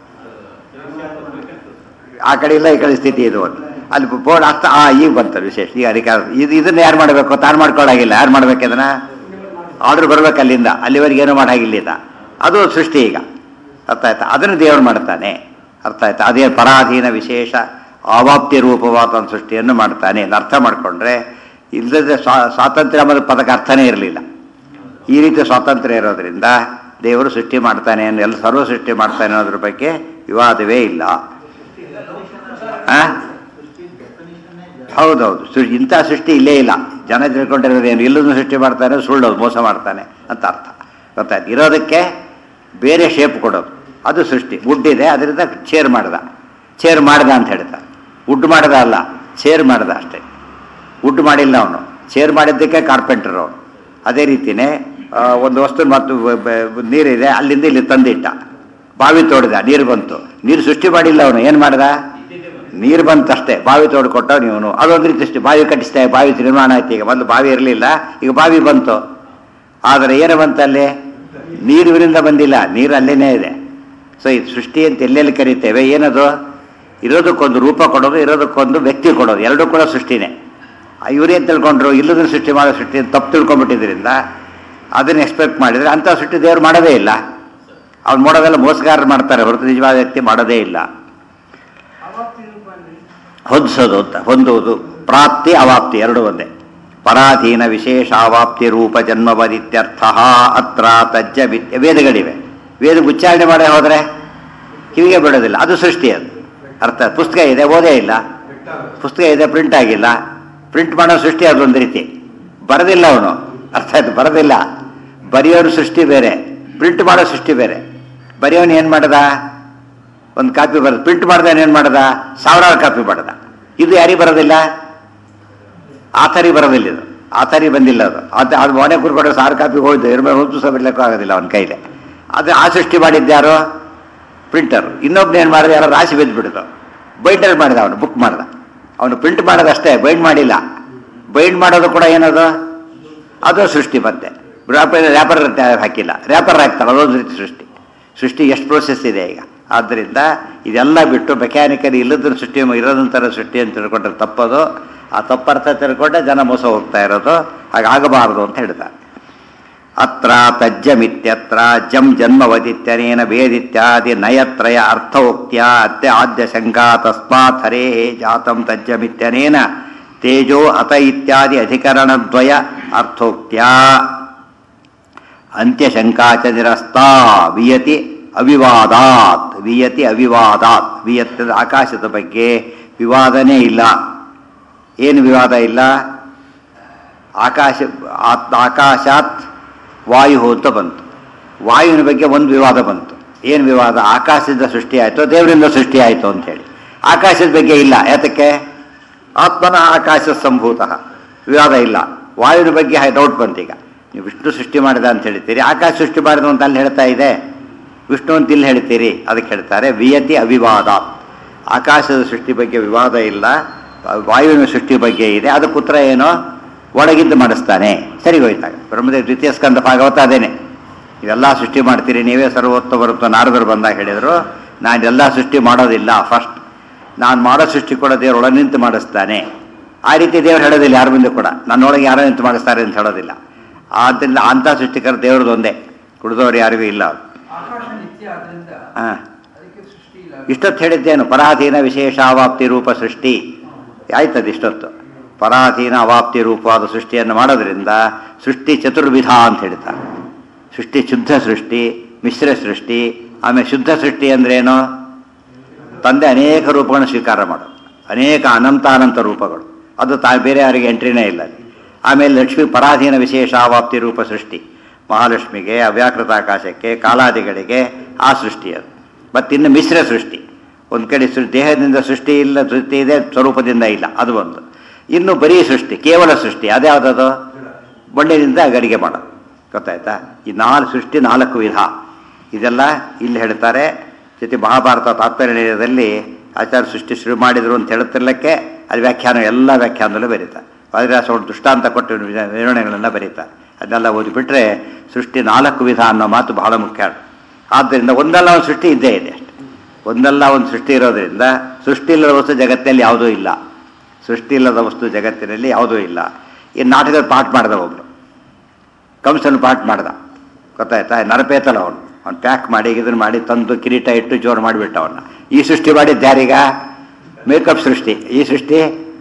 ಆ ಕಡೆ ಇಲ್ಲ ಈ ಕಡೆ ಸ್ಥಿತಿ ಇದು ಒಂದು ಅಲ್ಲಿ ಬೋರ್ಡ್ ಅರ್ಥ ಆ ಈಗ ಬಂತಾರೆ ವಿಶೇಷ ಈಗ ಅದಕ್ಕೆ ಇದು ಇದನ್ನ ಯಾರು ಮಾಡಬೇಕು ತಾನು ಮಾಡ್ಕೊಳ್ಳಾಗಿಲ್ಲ ಯಾರು ಮಾಡ್ಬೇಕು ಅದನ್ನ ಆರ್ಡರ್ ಬರ್ಬೇಕು ಅಲ್ಲಿಂದ ಅಲ್ಲಿವರೆಗೆ ಏನೂ ಮಾಡಾಗಿಲ್ಲ ಇದ. ಅದು ಸೃಷ್ಟಿ ಈಗ ಅರ್ಥ ಆಯ್ತಾ ಅದನ್ನು ದೇವರು ಮಾಡ್ತಾನೆ ಅರ್ಥ ಆಯ್ತಾ ಅದೇ ಪರಾಧೀನ ವಿಶೇಷ ಅವಾಪ್ತಿ ರೂಪವಾದ ಒಂದು ಸೃಷ್ಟಿಯನ್ನು ಮಾಡ್ತಾನೆ ಅಂತ ಅರ್ಥ ಮಾಡಿಕೊಂಡ್ರೆ ಇಲ್ಲದೆ ಸ್ವಾ- ಸ್ವಾತಂತ್ರ್ಯ ಅನ್ನೋದು ಪದಕ್ಕೆ ಅರ್ಥನೇ ಇರಲಿಲ್ಲ ಈ ರೀತಿ ಸ್ವಾತಂತ್ರ್ಯ ಇರೋದ್ರಿಂದ ದೇವರು ಸೃಷ್ಟಿ ಮಾಡ್ತಾನೆ ಅನ್ನೋ ಎಲ್ಲ ಸರ್ವ ಸೃಷ್ಟಿ ಮಾಡ್ತಾನೆ ಅನ್ನೋದ್ರ ಬಗ್ಗೆ ವಿವಾದವೇ ಇಲ್ಲ ಆ? ಹೌದೌದು ಸೃ- ಇಂಥ ಸೃಷ್ಟಿ ಇಲ್ಲೇ ಇಲ್ಲ ಜನ ತಿಳ್ಕೊಂಡಿರೋದೇನು ಇಲ್ಲದನ್ನು ಸೃಷ್ಟಿ ಮಾಡ್ತಾನೆ ಸುಳ್ಳು ಮೋಸ ಮಾಡ್ತಾನೆ ಅಂತ ಅರ್ಥ ಗೊತ್ತಾಯ್ತು ಇರೋದಕ್ಕೆ ಬೇರೆ ಶೇಪ್ ಕೊಡೋದು ಅದು ಸೃಷ್ಟಿ ವುಡ್ ಇದೆ ಅದರಿಂದ ಚೇರ್ ಮಾಡ್ದ ಚೇರ್ ಮಾಡ್ದ ಅಂತ ಹೇಳ್ತಾರೆ ವುಡ್ ಮಾಡ್ದ ಅಲ್ಲ ಚೇರ್ ಮಾಡ್ದ ಅಷ್ಟೇ ವುಡ್ ಮಾಡಿಲ್ಲ ಅವನು ಚೇರ್ ಮಾಡಿದ್ದಕ್ಕೆ ಕಾರ್ಪೆಂಟರ್ ಅವನು ಅದೇ ರೀತಿನೇ ಆ, ಒಂದು ವಸ್ತು ಮತ್ತು ಬ- ಬ- ನೀರಿದೆ ಅಲ್ಲಿಂದ ಇಲ್ಲಿ ತಂದಿಟ್ಟ ಬಾವಿ ತೋಡಿದ ನೀರು ಬಂತು ನೀರು ಸೃಷ್ಟಿ ಮಾಡಿಲ್ಲ ಅವನು ಏನು ಮಾಡ್ದ ನೀರು ಬಂತಷ್ಟೇ ಬಾವಿ ತೋಡು ಕೊಟ್ಟ ನೀವು ಅದೊಂದು ರೀತಿ ಅಷ್ಟೇ ಬಾವಿ ಕಟ್ಟಿಸ್ತಾ ಬಾವಿ ನಿರ್ಮಾಣ ಆಯ್ತು ಈಗ ಮೊದಲು ಬಾವಿ ಇರಲಿಲ್ಲ ಈಗ ಬಾವಿ ಬಂತು ಆದರೆ ಏನು ಬಂತಲ್ಲಿ ನೀರು ಇವರಿಂದ ಬಂದಿಲ್ಲ ನೀರು ಅಲ್ಲೇನೇ ಇದೆ ಸೊ ಇದು ಸೃಷ್ಟಿ ಅಂತ ಎಲ್ಲೆಲ್ಲಿ ಕರಿತೇವೆ ಏನದು ಇರೋದಕ್ಕೊಂದು ರೂಪ ಕೊಡೋದು ಇರೋದಕ್ಕೊಂದು ವ್ಯಕ್ತಿ ಕೊಡೋದು ಎರಡೂ ಕೂಡ ಸೃಷ್ಟಿನೇ ಇವರೇನು ತಿಳ್ಕೊಂಡ್ರು ಇಲ್ಲದನ್ನು ಸೃಷ್ಟಿ ಮಾಡೋ ಸೃಷ್ಟಿ ಅಂತ ತಪ್ಪು ತಿಳ್ಕೊಂಡ್ಬಿಟ್ಟಿದ್ರಿಂದ ಅದನ್ನು ಎಕ್ಸ್ಪೆಕ್ಟ್ ಮಾಡಿದರೆ ಅಂಥ ಸೃಷ್ಟಿ ದೇವರು ಮಾಡೋದೇ ಇಲ್ಲ ಅವ್ನು ಮಾಡೋದೆಲ್ಲ ಮೋಸಗಾರರು ಮಾಡ್ತಾರೆ ಹೊರತು ನಿಜವಾದ ವ್ಯಕ್ತಿ ಮಾಡೋದೇ ಇಲ್ಲ ಅವಾಪ್ತಿ ರೂಪ ಅಂದ್ರೆ ಹೊಂದಿಸೋದು ಅಂತ ಹೊಂದುವುದು ಪ್ರಾಪ್ತಿ ಅವಾಪ್ತಿ ಎರಡು ಒಂದೇ ಪರಾಧೀನ ವಿಶೇಷ ಅವಾಪ್ತಿ ರೂಪ ಜನ್ಮವದಿತ್ಯರ್ಥ ಅತ್ರ ತಜ್ಜ ವಿದ್ಯ ವೇದಗಳಿವೆ ವೇದ ಉಚ್ಚಾರಣೆ ಮಾಡೇ ಹೋದರೆ ಕಿವಿಗೆ ಬಿಡೋದಿಲ್ಲ ಅದು ಸೃಷ್ಟಿ ಅದು ಅರ್ಥ ಪುಸ್ತಕ ಇದೆ ಓದೇ ಇಲ್ಲ ಪುಸ್ತಕ ಇದೆ ಪ್ರಿಂಟ್ ಆಗಿಲ್ಲ ಪ್ರಿಂಟ್ ಮಾಡೋ ಸೃಷ್ಟಿ ಅದೊಂದು ರೀತಿ ಬರದಿಲ್ಲ ಅವನು ಅರ್ಥ ಆಯ್ತು ಬರದಿಲ್ಲ ಬರೆಯೋರು ಸೃಷ್ಟಿ ಬೇರೆ ಪ್ರಿಂಟ್ ಮಾಡೋ ಸೃಷ್ಟಿ ಬೇರೆ ಬರೆಯೋನು ಏನು ಮಾಡ್ದ ಒಂದು ಕಾಪಿ ಬರೋದು ಪ್ರಿಂಟ್ ಮಾಡ್ದಾನೆ ಏನು ಮಾಡ್ದ ಸಾವಿರಾರು ಕಾಪಿ ಮಾಡ್ದ ಇದು ಯಾರಿಗೆ ಬರೋದಿಲ್ಲ ಆತರಿ ಬರೋದಿಲ್ಲ ಇದು ಆತರಿ ಬಂದಿಲ್ಲ ಅದು ಅದು ಅದು ಮನೆ ಕೂರ್ಕೊಂಡು ಸಾವಿರ ಕಾಪಿ ಹೋಯ್ತು ಇದ್ರ ಮೇಲೆ ಒಂದು ಸಹ ಬಿಡ್ಲಿಕ್ಕೂ ಆಗೋದಿಲ್ಲ ಅವನ ಕೈಲಿ ಅದು ಆ ಸೃಷ್ಟಿ ಮಾಡಿದ್ಯಾರು ಪ್ರಿಂಟರ್ ಇನ್ನೊಬ್ನ ಏನು ಮಾಡಿದ ಯಾರೋ ರಾಶಿ ಬಿದ್ದುಬಿಡ್ತು ಬೈಂಡರ್ ಮಾಡಿದ ಅವನು ಬುಕ್ ಮಾಡ್ದ ಅವನು ಪ್ರಿಂಟ್ ಮಾಡೋದಷ್ಟೇ ಬೈಂಡ್ ಮಾಡಿಲ್ಲ ಬೈಂಡ್ ಮಾಡೋದು ಕೂಡ ಏನದು ಅದು ಸೃಷ್ಟಿ ಮತ್ತೆ ರ್ಯಾಪರ್ ರ್ಯಾಪರ್ ಹಾಕಿಲ್ಲ ರ್ಯಾಪರ್ ಹಾಕ್ತಾರೆ ಅದೊಂದು ರೀತಿ ಸೃಷ್ಟಿ ಸೃಷ್ಟಿ ಎಷ್ಟು ಪ್ರೋಸೆಸ್ ಇದೆ ಈಗ ಆದ್ದರಿಂದ ಇದೆಲ್ಲ ಬಿಟ್ಟು ಮೆಕ್ಯಾನಿಕಲ್ ಇಲ್ಲದ್ರ ಸೃಷ್ಟಿ ಇರೋದಂಥರ ಸೃಷ್ಟಿ ಅಂತ ತಿಳ್ಕೊಂಡ್ರೆ ತಪ್ಪದು ಆ ತಪ್ಪರ್ಥ ತಿಳ್ಕೊಂಡೆ ಜನ ಮೋಸ ಹೋಗ್ತಾ ಇರೋದು ಹಾಗಾಗಬಾರದು ಅಂತ ಹೇಳ್ತಾರೆ ಅತ್ರ ತಜ್ಜಮಿತ್ಯತ್ರ ಜಂ ಜನ್ಮವದಿತ್ಯನೇನ ವೇದಿತ್ಯಾದಿ ನಯತ್ರಯ ಅರ್ಥೋಕ್ತ್ಯ ಅತ್ಯ ಆದ್ಯ ಶಂಕಾ ತಸ್ಮಾತ್ ಹರೇ ಜಾತಂ ತಜ್ಜಮಿತ್ಯನೇನ ತೇಜೋ ಅತ ಇತ್ಯಾದಿ ಅಧಿಕರಣದ್ವಯ ಅರ್ಥೋಕ್ತ್ಯ ಅಂತ್ಯಶಂಕಾ ಚ ನಿರಸ್ತಾ ವಿಯತಿ ಅವಿವಾದಾತ್ ವಿಯತಿ ಅವಿವಾದಾತ್ ವಿಯತ್ ಅಂದ್ರೆ ಆಕಾಶದ ಬಗ್ಗೆ ವಿವಾದನೇ ಇಲ್ಲ ಏನು ವಿವಾದ ಇಲ್ಲ ಆಕಾಶ ಆತ್- ಆಕಾಶಾತ್ ವಾಯು ಅಂತ ಬಂತು ವಾಯುವಿನ ಬಗ್ಗೆ ಒಂದು ವಿವಾದ ಬಂತು ಏನು ವಿವಾದ ಆಕಾಶದಿಂದ ಸೃಷ್ಟಿ ಆಯಿತು ದೇವರಿಂದ ಸೃಷ್ಟಿ ಆಯಿತು ಅಂತೇಳಿ ಆಕಾಶದ ಬಗ್ಗೆ ಇಲ್ಲ ಯಾತಕ್ಕೆ ಆತ್ಮನ ಆಕಾಶ ಸಂಭೂತ ವಿವಾದ ಇಲ್ಲ ವಾಯುವಿನ ಬಗ್ಗೆ ಡೌಟ್ ಬಂತು ಈಗ ನೀವು ವಿಷ್ಣು ಸೃಷ್ಟಿ ಮಾಡಿದ ಅಂತ ಹೇಳ್ತೀರಿ ಆಕಾಶ ಸೃಷ್ಟಿ ಮಾಡಿದ ಅಂತ ಅಲ್ಲಿ ಹೇಳ್ತಾ ಇದೆ ವಿಷ್ಣು ಅಂತ ಇಲ್ಲಿ ಹೇಳ್ತೀರಿ ಅದಕ್ಕೆ ಹೇಳ್ತಾರೆ ವಿಯತಿ ಅವಿವಾದ ಆಕಾಶದ ಸೃಷ್ಟಿ ಬಗ್ಗೆ ವಿವಾದ ಇಲ್ಲ ವಾಯುವಿನ ಸೃಷ್ಟಿ ಬಗ್ಗೆ ಇದೆ ಅದಕ್ಕೆ ಉತ್ತರ ಏನು ಒಳಗಿದ್ದು ಮಾಡಿಸ್ತಾನೆ ಸರಿ ಹೋಯ್ತಾಗ ಬ್ರಹ್ಮದೇವ್ ದ್ವಿತೀಯ ಸ್ಕಂದ ಭಾಗವತ ಅದೇನೆ ಇವೆಲ್ಲ ಸೃಷ್ಟಿ ಮಾಡ್ತೀರಿ ನೀವೇ ಸರ್ವೋತ್ತಮರು ಅಂತ ನಾರದರು ಬಂದಾಗ ಹೇಳಿದರು ನಾನೆಲ್ಲ ಸೃಷ್ಟಿ ಮಾಡೋದಿಲ್ಲ ಫಸ್ಟ್ ನಾನು ಮಾಡೋ ಸೃಷ್ಟಿ ಕೂಡ ದೇವರು ಒಳ ನಿಂತು ಮಾಡಿಸ್ತಾನೆ ಆ ರೀತಿ ದೇವರು ಹೇಳೋದಿಲ್ಲ ಯಾರ ಮುಂದೆ ಕೂಡ ನನ್ನೊಳಗೆ ಯಾರೋ ನಿಂತು ಮಾಡಿಸ್ತಾರೆ ಅಂತ ಹೇಳೋದಿಲ್ಲ ಆದ್ದರಿಂದ ಅಂಥ ಸೃಷ್ಟಿಕರ ದೇವ್ರದ್ದು ಒಂದೇ ಕುಡಿದವ್ರು ಯಾರಿಗೂ ಇಲ್ಲ ಆಕಾಶ ನಿತ್ಯ ಆದ್ರಿಂದ ಹಾಂ ಅದಕ್ಕೆ ಸೃಷ್ಟಿ ಇಲ್ಲ ಇಷ್ಟೊತ್ತು ಹೇಳಿದ್ದೇನು ಪರಾಧೀನ ವಿಶೇಷಾವಾಪ್ತಿ ರೂಪ ಸೃಷ್ಟಿ ಆಯ್ತದ ಇಷ್ಟೊತ್ತು ಪರಾಧೀನ ಅವಾಪ್ತಿ ರೂಪವಾದ ಸೃಷ್ಟಿಯನ್ನು ಮಾಡೋದ್ರಿಂದ ಸೃಷ್ಟಿ ಚತುರ್ವಿಧ ಅಂತ ಹೇಳ್ತಾರೆ ಸೃಷ್ಟಿ ಶುದ್ಧ ಸೃಷ್ಟಿ ಮಿಶ್ರ ಸೃಷ್ಟಿ ಆಮೇಲೆ ಶುದ್ಧ ಸೃಷ್ಟಿ ಅಂದ್ರೇನು ತಂದೆ ಅನೇಕ ರೂಪಗಳನ್ನು ಸ್ವೀಕಾರ ಮಾಡೋದು ಅನೇಕ ಅನಂತಾನಂತ ರೂಪಗಳು ಅದು ತಾ ಬೇರೆ ಯಾರಿಗೆ ಎಂಟ್ರಿನೇ ಇಲ್ಲ ಅಲ್ಲಿ ಆಮೇಲೆ ಲಕ್ಷ್ಮಿ ಪರಾಧೀನ ವಿಶೇಷ ಆವಾಪ್ತಿ ರೂಪ ಸೃಷ್ಟಿ ಮಹಾಲಕ್ಷ್ಮಿಗೆ ಅವ್ಯಾಕೃತ ಆಕಾಶಕ್ಕೆ ಕಾಲಾದಿಗಳಿಗೆ ಆ ಸೃಷ್ಟಿ ಅದು ಮತ್ತಿನ್ನು ಮಿಶ್ರ ಸೃಷ್ಟಿ ಒಂದು ಕಡೆ ಸೃ- ದೇಹದಿಂದ ಸೃಷ್ಟಿ ಇಲ್ಲ ಸೃಷ್ಟಿ ಇದೆ ಸ್ವರೂಪದಿಂದ ಇಲ್ಲ ಅದು ಒಂದು ಇನ್ನು ಬರೀ ಸೃಷ್ಟಿ ಕೇವಲ ಸೃಷ್ಟಿ ಅದ್ಯಾವುದದು ಮಣ್ಣಿನಿಂದ ಗಡಿಗೆ ಮಾಡೋದು ಗೊತ್ತಾಯ್ತಾ ಈ ನಾಲ್ಕು ಸೃಷ್ಟಿ ನಾಲ್ಕು ವಿಧ ಇದೆಲ್ಲ ಇಲ್ಲಿ ಹೇಳ್ತಾರೆ ಜೊತೆ ಮಹಾಭಾರತ ತಾತ್ಪರ್ಯದಲ್ಲಿ ಆಚಾರ್ಯ ಸೃಷ್ಟಿ ಶುರು ಮಾಡಿದರು ಅಂತ ಹೇಳುತ್ತಿರ್ಲಿಕ್ಕೆ ಅದು ವ್ಯಾಖ್ಯಾನ ಎಲ್ಲ ವ್ಯಾಖ್ಯಾನದಲ್ಲೂ ಬರೀತಾರೆ ವಾದಿರಾಸ ಒಂದು ದೃಷ್ಟಾಂತ ಕೊಟ್ಟು ವಿಧ- ವಿವರಣೆಗಳನ್ನ ಬರೀತಾರೆ ಅದನ್ನೆಲ್ಲ ಓದಿಬಿಟ್ರೆ ಸೃಷ್ಟಿ ನಾಲ್ಕು ವಿಧ ಅನ್ನೋ ಮಾತು ಬಹಳ ಮುಖ್ಯ ಆದ್ದರಿಂದ ಒಂದಲ್ಲ ಒಂದು ಸೃಷ್ಟಿ ಇದ್ದೇ ಇದೆ ಅಷ್ಟೆ ಒಂದಲ್ಲ ಒಂದು ಸೃಷ್ಟಿ ಇರೋದ್ರಿಂದ ಸೃಷ್ಟಿ ಇಲ್ಲದ ವಸ್ತು ಜಗತ್ತಿನಲ್ಲಿ ಯಾವುದೂ ಇಲ್ಲ ಸೃಷ್ಟಿ ಇಲ್ಲದ ವಸ್ತು ಜಗತ್ತಿನಲ್ಲಿ ಯಾವುದೂ ಇಲ್ಲ ಈ ನಾಟಕದ ಪಾಠ ಮಾಡ್ದ ಒಬ್ರು ಕಂಸನ ಪಾಠ ಮಾಡ್ದ ಗೊತ್ತಾಯ್ತಾ ನರಪೇತಲ್ಲ ಅವನು ಅವ್ನು ಪ್ಯಾಕ್ ಮಾಡಿ ಇದನ್ನು ಮಾಡಿ ತಂದು ಕಿರೀಟ ಇಟ್ಟು ಜೋರು ಮಾಡಿಬಿಟ್ಟ ಅವನ್ನ ಈ ಸೃಷ್ಟಿ ಮಾಡಿದ್ದು ಯಾರೀಗ ಮೇಕಪ್ ಸೃಷ್ಟಿ ಈ ಸೃಷ್ಟಿ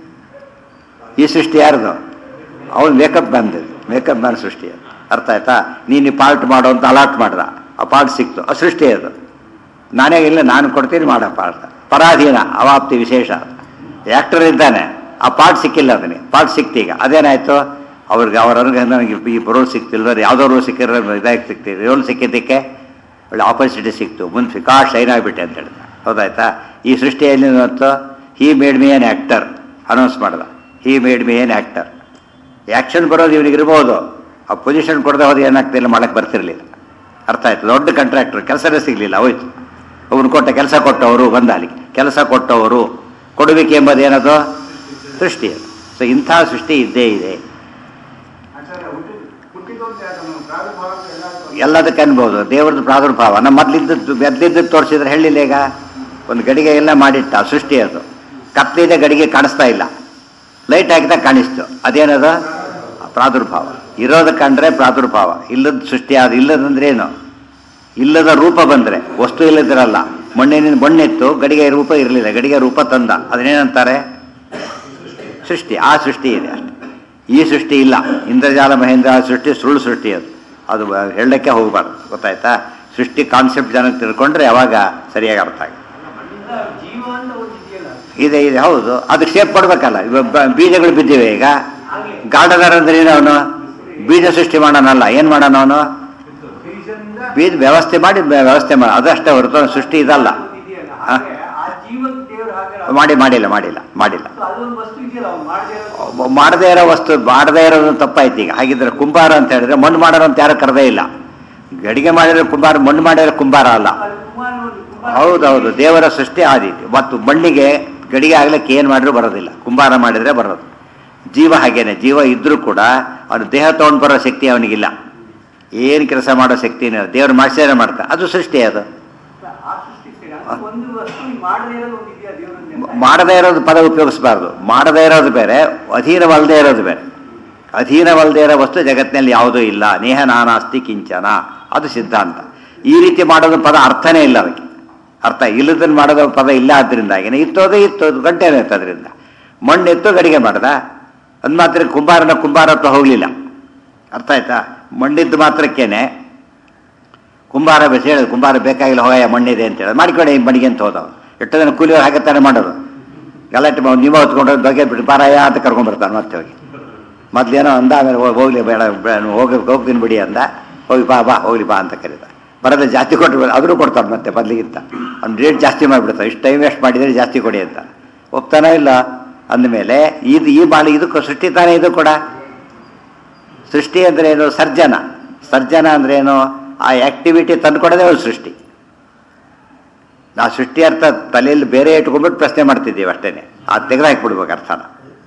ಈ ಸೃಷ್ಟಿ ಯಾರ್ದು ಅವನು ಮೇಕಪ್ ಮ್ಯಾನ್ ಮೇಕಪ್ ಮ್ಯಾನ್ ಸೃಷ್ಟಿ ಅದು ಅರ್ಥ ಆಯ್ತಾ ನೀನು ಪಾರ್ಟ್ ಮಾಡು ಅಂತ ಅಲಾಟ್ ಮಾಡ್ದ ಆ ಪಾರ್ಟ್ ಸಿಕ್ತು ಆ ಸೃಷ್ಟಿ ಅದು ನಾನೇ ಇಲ್ಲ ನಾನು ಕೊಡ್ತೀನಿ ಮಾಡ ಪಾರ್ಟ್ ಪರಾಧೀನ ಅವಾಪ್ತಿ ವಿಶೇಷ ಆ್ಯಕ್ಟರ್ ಇದ್ದಾನೆ ಆ ಪಾರ್ಟ್ ಸಿಕ್ಕಿಲ್ಲ ಅದನ್ನೇ ಪಾರ್ಟ್ ಸಿಕ್ತೀಗ ಅದೇನಾಯ್ತು ಅವ್ರಿಗೆ ಅವ್ರ ಅನುಗ್ರಹ ನನಗೆ ಈ ರೋಲ್ ಸಿಕ್ತಿಲ್ಲ ಯಾವುದೋ ರೋಲ್ ಸಿಕ್ಕಿರೋ ಇದಾಗಿ ಸಿಕ್ತಿದೆ ರೋಲ್ ಸಿಕ್ಕಿದ್ದಕ್ಕೆ ಒಳ್ಳೆ ಆಪರ್ಚುನಿಟಿ ಸಿಕ್ತು ಮುಂದೆ ಫಿಕಾ ಶೈನ್ ಆಗಿಬಿಟ್ಟೆ ಅಂತ ಹೇಳಿದ ಹೌದಾಯ್ತಾ ಈ ಸೃಷ್ಟಿಯಲ್ಲಿ ಮತ್ತು he made me an actor announce ಮಾಡ್ದ he made me an actor action ಬರೋದು ಇವನಿಗೆ ಇರ್ಬೋದು ಆ ಪೊಸಿಷನ್ ಕೊಡದೆ ಹೋದ್ರೆ ಏನಾಗ್ತಿಲ್ಲ ಮಾಡಕ್ಕೆ ಬರ್ತಿರ್ಲಿಲ್ಲ ಅರ್ಥ ಆಯ್ತು ದೊಡ್ಡ ಕಾಂಟ್ರಾಕ್ಟರ್ ಕೆಲಸನೇ ಸಿಗಲಿಲ್ಲ ಹೋಯ್ತು ಅವನು ಕೊಟ್ಟ ಕೆಲಸ ಕೊಟ್ಟವರು ಬಂದ ಅಲ್ಲಿಗೆ ಕೆಲಸ ಕೊಟ್ಟವರು ಕೊಡುವಿಕೆ ಎಂಬುದು ಏನದು ಸೃಷ್ಟಿ ಅದು ಸೊ ಇಂಥ ಸೃಷ್ಟಿ ಇದ್ದೇ ಇದೆ ಆಚಾರ್ಯ ಹುಟ್ಟಿದ್ ಹುಟ್ಟಿದೊಂದು ಯಾರು ನಮ್ಮ ಪ್ರಾದುರ್ಭಾವ ಅಂತ ಎಲ್ಲರಿಗೂ ಎಲ್ಲದಕ್ಕೆ ಅನ್ಬೋದು ದೇವ್ರದ್ದು ಪ್ರಾದುರ್ಭಾವ ನಮ್ಮ ಮೊದ್ಲಿದ್ದದ್ದು ಬೆದ್ದಿದ್ದದ್ದು ತೋರಿಸಿದ್ರೆ ಹೇಳಿಲ್ಲ ಈಗ ಒಂದು ಗಡಿಗೆ ಎಲ್ಲ ಮಾಡಿಟ್ಟ ಸೃಷ್ಟಿ ಅದು ಕತ್ಲಿದೆ ಗಡಿಗೆ ಕಾಣಿಸ್ತಾ ಇಲ್ಲ ಲೈಟ್ ಹಾಕಿದಾಗ ಕಾಣಿಸ್ತು ಅದೇನದು ಪ್ರಾದುರ್ಭಾವ ಇರೋದು ಕಂಡ್ರೆ ಪ್ರಾದುರ್ಭಾವ ಇಲ್ಲದ ಸೃಷ್ಟಿ ಆದ ಇಲ್ಲದಂದ್ರೆ ಏನು ಇಲ್ಲದ ರೂಪ ಬಂದ್ರೆ ವಸ್ತು ಇಲ್ಲದಿರಲ್ಲ ಮಣ್ಣಿನ ಮಣ್ಣಿತ್ತು ಗಡಿಗೆ ರೂಪ ಇರಲಿಲ್ಲ ಗಡಿಗೆ ರೂಪ ತಂದ ಅದನ್ನೇನಂತಾರೆ ಸೃಷ್ಟಿ ಆ ಸೃಷ್ಟಿ ಇದೆ ಅಷ್ಟೆ ಈ ಸೃಷ್ಟಿ ಇಲ್ಲ ಇಂದ್ರಜಾಲ ಮಹೇಂದ್ರ ಸೃಷ್ಟಿ ಸುಳ್ಳು ಸೃಷ್ಟಿ ಅದು ಅದು ಹೇಳಕ್ಕೆ ಹೋಗಬಾರ್ದು ಗೊತ್ತಾಯ್ತಾ ಸೃಷ್ಟಿ ಕಾನ್ಸೆಪ್ಟ್ ಜನಕ್ಕೆ ತಿಳ್ಕೊಂಡ್ರೆ ಅವಾಗ ಸರಿಯಾಗಿ ಅರ್ಥ ಆಗುತ್ತೆ ಮಣ್ಣಿಂದ ಜೀವ ಅಂತ ಒಂದು ಇದೆಯಲ್ಲ ಇದೆ ಇದೆ ಹೌದು ಅದಕ್ಕೆ ಶೇಪ್ ಕೊಡ್ಬೇಕಲ್ಲ ಇವಾಗ ಬ- ಬೀಜಗಳು ಬಿದ್ದಿವೆ ಈಗ ಹಾಗೆ ಗಾರ್ಡನರ್ ಅಂದ್ರೆ ಏನು ಅವನು ಬೀಜ ಸೃಷ್ಟಿ ಮಾಡೋಣಲ್ಲ ಏನು ಮಾಡೋಣ ಅವನು ಬೀಜದಿಂದ ಬೀಜ ವ್ಯವಸ್ಥೆ ಮಾಡಿ ಬೆ- ವ್ಯವಸ್ಥೆ ಮಾಡಿ ಅದಷ್ಟೇ ಹೊರತು ಅವ್ನು ಸೃಷ್ಟಿ ಇದಲ್ಲ ಒಂದು ಇದೆಯಲ್ಲ ಹಾ. ಹಾಗೆ ಆ ಜೀವದ ದೇವರು ಹಾಗೆ ಮಾಡಿ ಮಾಡಿಲ್ಲ ಮಾಡಿಲ್ಲ ಮಾಡಿಲ್ಲ ಸೊ ಅದೊಂದು ವಸ್ತು ಇದೆಯಲ್ಲ ಅವ್ನು ಮಾಡದೇ ಇರೋದು ಒಬ್ಬ ಮಾಡದೇ ಇರೋ ವಸ್ತು ಮಾಡದೇ ಇರೋದು ತಪ್ಪಾಯ್ತು ಈಗ ಹಾಗಿದ್ರೆ ಕುಂಬಾರ ಅಂತ ಹೇಳಿದ್ರೆ ಮಣ್ಣು ಮಾಡೋರು ಅಂತ ಯಾರು ಕರೆದೇ ಇಲ್ಲ ಗಡಿಗೆ ಮಾಡಿರೋ ಕುಂಬಾರ ಮಣ್ಣು ಮಾಡಿರೋ ಕುಂಬಾರ ಅಲ್ಲ ಅದು ಕುಮಾರ ಒಂದು ಕುಮಾರ ಹೌದೌದು ದೇವರ ಸೃಷ್ಟಿ ಆದೀತು ಮತ್ತು ಮಣ್ಣಿಗೆ ಗಡಿಗೆ ಆಗ್ಲಿಕ್ಕೆ ಏನು ಮಾಡಿದ್ರು ಬರೋದಿಲ್ಲ ಕುಂಬಾರ ಮಾಡಿದ್ರೆ ಬರೋದು ಜೀವ ಹಾಗೇನೆ ಜೀವ ಇದ್ರೂ ಕೂಡ ಅವನು ದೇಹ ತಗೊಂಡು ಬರೋ ಶಕ್ತಿ ಅವನಿಗಿಲ್ಲ ಏನು ಕೆಲಸ ಮಾಡೋ ಶಕ್ತಿನೇ ದೇವ್ರು ಮಾಡಿಸಿದ್ರೆ ಮಾಡ್ತಾರೆ ಅದು ಸೃಷ್ಟಿ ಅದು ಆ ಸೃಷ್ಟಿ ಸರಿ ಅಂದ್ರೆ ಒಂದು ವಸ್ತು ಮಾಡದೇ ಇರೋದು ಒಂದು ಇದೆಯಾ ದೇವರಲ್ಲಿ ಅಂತ? ಮಾಡದೇ ಇರೋದು ಪದ ಉಪಯೋಗಿಸಬಾರ್ದು ಮಾಡದೇ ಇರೋದು ಬೇರೆ ಅಧೀನವಲ್ಲದೆ ಇರೋದು ಬೇರೆ ಅಧೀನವಲ್ಲದೆ ಇರೋ ವಸ್ತು ಜಗತ್ತಿನಲ್ಲಿ ಯಾವುದೂ ಇಲ್ಲ ನೇಹ ನಾನಾಸ್ತಿ ಕಿಂಚನ ಅದು ಸಿದ್ಧಾಂತ ಈ ರೀತಿ ಮಾಡೋದು ಪದ ಅರ್ಥನೇ ಇಲ್ಲ ಅದಕ್ಕೆ ಅರ್ಥ ಇಲ್ಲದನ್ನು ಮಾಡೋದು ಪದ ಇಲ್ಲ ಆದ್ರಿಂದಾಗಿನೇ ಇತ್ತೋದೇ ಇತ್ತೋದು ಗಂಟೆನೇ ಇತ್ತು ಅದರಿಂದ ಮಣ್ಣಿತ್ತು ಗಡಿಗೆ ಮಾಡ್ದ ಅದು ಮಾತ್ರ ಕುಂಬಾರನ ಕುಂಬಾರತ್ವ ಹೋಗಲಿಲ್ಲ ಅರ್ಥ ಆಯ್ತಾ ಮಣ್ಣಿದ್ದು ಮಾತ್ರಕ್ಕೇನೆ ಕುಂಬಾರ ಬೆಸ ಹೇಳಿದ್ರು ಕುಂಬಾರ ಬೇಕಾಗಿಲ್ಲ ಹೋಗಯ್ಯ ಮಣ್ಣಿದೆ ಅಂತ ಹೇಳಿ ಮಾಡಿಕೊಡಿ ಈ ಮಣ್ಣಿಗೆ ಅಂತ ಹೋದವ ಎಷ್ಟು ಜನ ಕೂಲಿಯವ್ರು ಹಾಗೆ ತಾನೇ ಮಾಡೋದು ಗಲಾಟೆ ಮಾಡಿ ನೀವು ಹೊತ್ಕೊಂಡು ಬಗ್ಗೆ ಬಿಟ್ಟು ಬಾರಯ್ಯ ಅಂತ ಕರ್ಕೊಂಡ್ಬರ್ತಾನೆ ಮತ್ತೆ ಹೋಗಿ ಮೊದ್ಲೇನೋ ಅಂದ ಆಮೇಲೆ ಹೋಗ್- ಹೋಗ್ಲಿ ಬೇಡ ಬೇಡ, ಹೋಗಿ ಹೋಗ್ತೀನಿ ಬಿಡಿ ಅಂದ ಹೋಗಿ ಬಾ ಬಾ ಹೋಗ್ಲಿ ಬಾ ಅಂತ ಕರೀದ ಬರೋದು ಜಾಸ್ತಿ ಕೊಟ್ಟು ಅದರೂ ಕೊಡ್ತಾನೆ ಮತ್ತೆ ಮೊದಲಿಗಿಂತ ಅವ್ನು ರೇಟ್ ಜಾಸ್ತಿ ಮಾಡಿಬಿಡ್ತಾನೆ ಇಷ್ಟು ಟೈಮ್ ವೇಸ್ಟ್ ಮಾಡಿದರೆ ಜಾಸ್ತಿ ಕೊಡಿ ಅಂತ ಒಪ್ತಾನೋ ಇಲ್ಲ ಅಂದಮೇಲೆ ಇದು ಈ ಬಾಳಿ ಇದಕ್ಕೂ ಸೃಷ್ಟಿ ತಾನೇ ಇದು ಕೂಡ ಸೃಷ್ಟಿ ಅಂದ್ರೆ ಏನು ಸರ್ಜನ ಸರ್ಜನ ಅಂದ್ರೆ ಏನು ಆ ಆಕ್ಟಿವಿಟಿ ತಂದುಕೊಡೋದೇ ಒಂದು ಸೃಷ್ಟಿ ನಾವು ಸೃಷ್ಟಿ ಅರ್ಥ ತಲೆಯಲ್ಲಿ ಬೇರೆ ಇಟ್ಕೊಂಡ್ಬಿಟ್ಟು ಪ್ರಶ್ನೆ ಮಾಡ್ತಿದ್ದೀವಿ ಅಷ್ಟೇನೆ ಆ ತೆಗೆದು ಹಾಕ್ಬಿಡ್ಬೇಕು ಅರ್ಥನ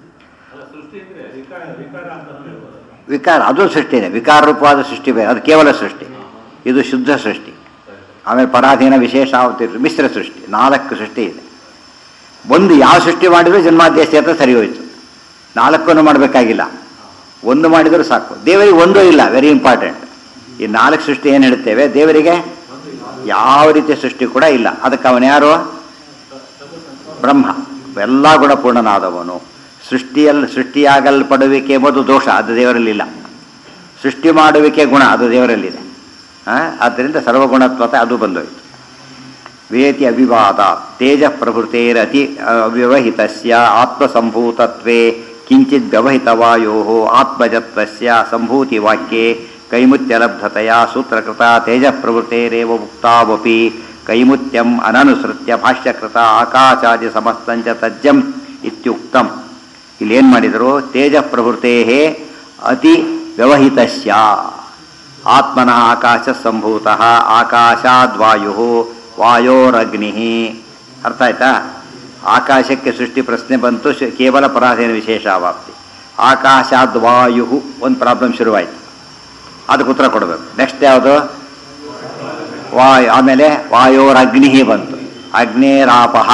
ವಿಕಾರ ಅದು ಸೃಷ್ಟಿನೇ ವಿಕಾರ ರೂಪವಾದ ಸೃಷ್ಟಿ ಬೇರೆ ಅದು ಕೇವಲ ಸೃಷ್ಟಿ ಇದು ಶುದ್ಧ ಸೃಷ್ಟಿ ಆಮೇಲೆ ಪರಾಧೀನ ವಿಶೇಷ ಆವತಿ ಮಿಶ್ರ ಸೃಷ್ಟಿ ನಾಲ್ಕು ಸೃಷ್ಟಿ ಇದೆ ಒಂದು ಯಾವ ಸೃಷ್ಟಿ ಮಾಡಿದ್ರು ಜನ್ಮಾದ್ಯಸ್ತಿ ಅಂತ ಸರಿ ಹೋಯ್ತು ನಾಲ್ಕನ್ನು ಮಾಡಬೇಕಾಗಿಲ್ಲ ಒಂದು ಮಾಡಿದರೂ ಸಾಕು ದೇವರಿಗೆ ಒಂದೂ ಇಲ್ಲ ವೆರಿ ಇಂಪಾರ್ಟೆಂಟ್ ಈ ನಾಲ್ಕು ಸೃಷ್ಟಿ ಏನು ಹೇಳ್ತೇವೆ ದೇವರಿಗೆ ಯಾವ ರೀತಿಯ ಸೃಷ್ಟಿ ಕೂಡ ಇಲ್ಲ ಅದಕ್ಕೆ ಅವನು ಯಾರು ಬ್ರಹ್ಮ ಎಲ್ಲ ಗುಣಪೂರ್ಣನಾದವನು ಸೃಷ್ಟಿಯಲ್ಲಿ ಸೃಷ್ಟಿಯಾಗಲ್ಪಡುವಿಕೆ ಎಂಬುದು ದೋಷ ಅದು ದೇವರಲ್ಲಿಲ್ಲ ಸೃಷ್ಟಿ ಮಾಡುವಿಕೆ ಗುಣ ಅದು ದೇವರಲ್ಲಿದೆ ಆ? ಆದ್ದರಿಂದ ಸರ್ವಗುಣತ್ವತೆ ಅದು ಬಂದೋಯ್ತು ವೇತಿ ಅವಿವಾದ ತೇಜ ಪ್ರಭೃತೇರತಿ ಅವ್ಯವಹಿತಸ್ಯ ಆತ್ಮಸಂಭೂತತ್ವೇ ಕಿಂಚಿತ್ ವ್ಯವಹಿತವಾಯೋ ಆತ್ಮಜತ್ವಸ್ಯ ಸಂಭೂತಿವಾಕ್ಯೆ ಕೈಮುತ್ಯಲಬ್ಧತೆಯ ಸೂತ್ರಕೃತ ತೇಜ ಪ್ರವೃತ್ತೇರೇವ ಉಕ್ತಾವಪಿ ಕೈಮುತ್ಯಂ ಅನನುಸೃತ್ಯ ಭಾಷ್ಯಕೃತ ಆಕಾಶಾದಿ ಸಮಸ್ತಂಚ ತಜ್ಜಂ ಇತ್ಯುಕ್ತಂ ಇಲ್ಲಿ ಏನು ಮಾಡಿದರು ತೇಜ ಪ್ರವೃತ್ತೇ ಅತಿ ವ್ಯವಹಿತಸ್ಯ ಆತ್ಮನಃ ಆಕಾಶ ಸಂಭೂತ ಆಕಾಶಾದ್ವಾಯು ವಾಯೋರಗ್ನಿ ಅರ್ಥ ಆಯ್ತಾ ಆಕಾಶಕ್ಕೆ ಸೃಷ್ಟಿ ಪ್ರಶ್ನೆ ಬಂತು ಶ್- ಕೇವಲ ಪರಾಧೀನ ವಿಶೇಷ ಅವಾಪ್ತಿ ಆಕಾಶಾದ್ವಾಯು ಒಂದು ಪ್ರಾಬ್ಲಮ್ ಶುರುವಾಯಿತು ಅದಕ್ಕೆ ಉತ್ತರ ಕೊಡಬೇಕು ನೆಕ್ಸ್ಟ್ ಯಾವುದು ವಾಯು ಆಮೇಲೆ ವಾಯೋರಗ್ನಿ ಬಂತು ಅಗ್ನೇರಾಪಹ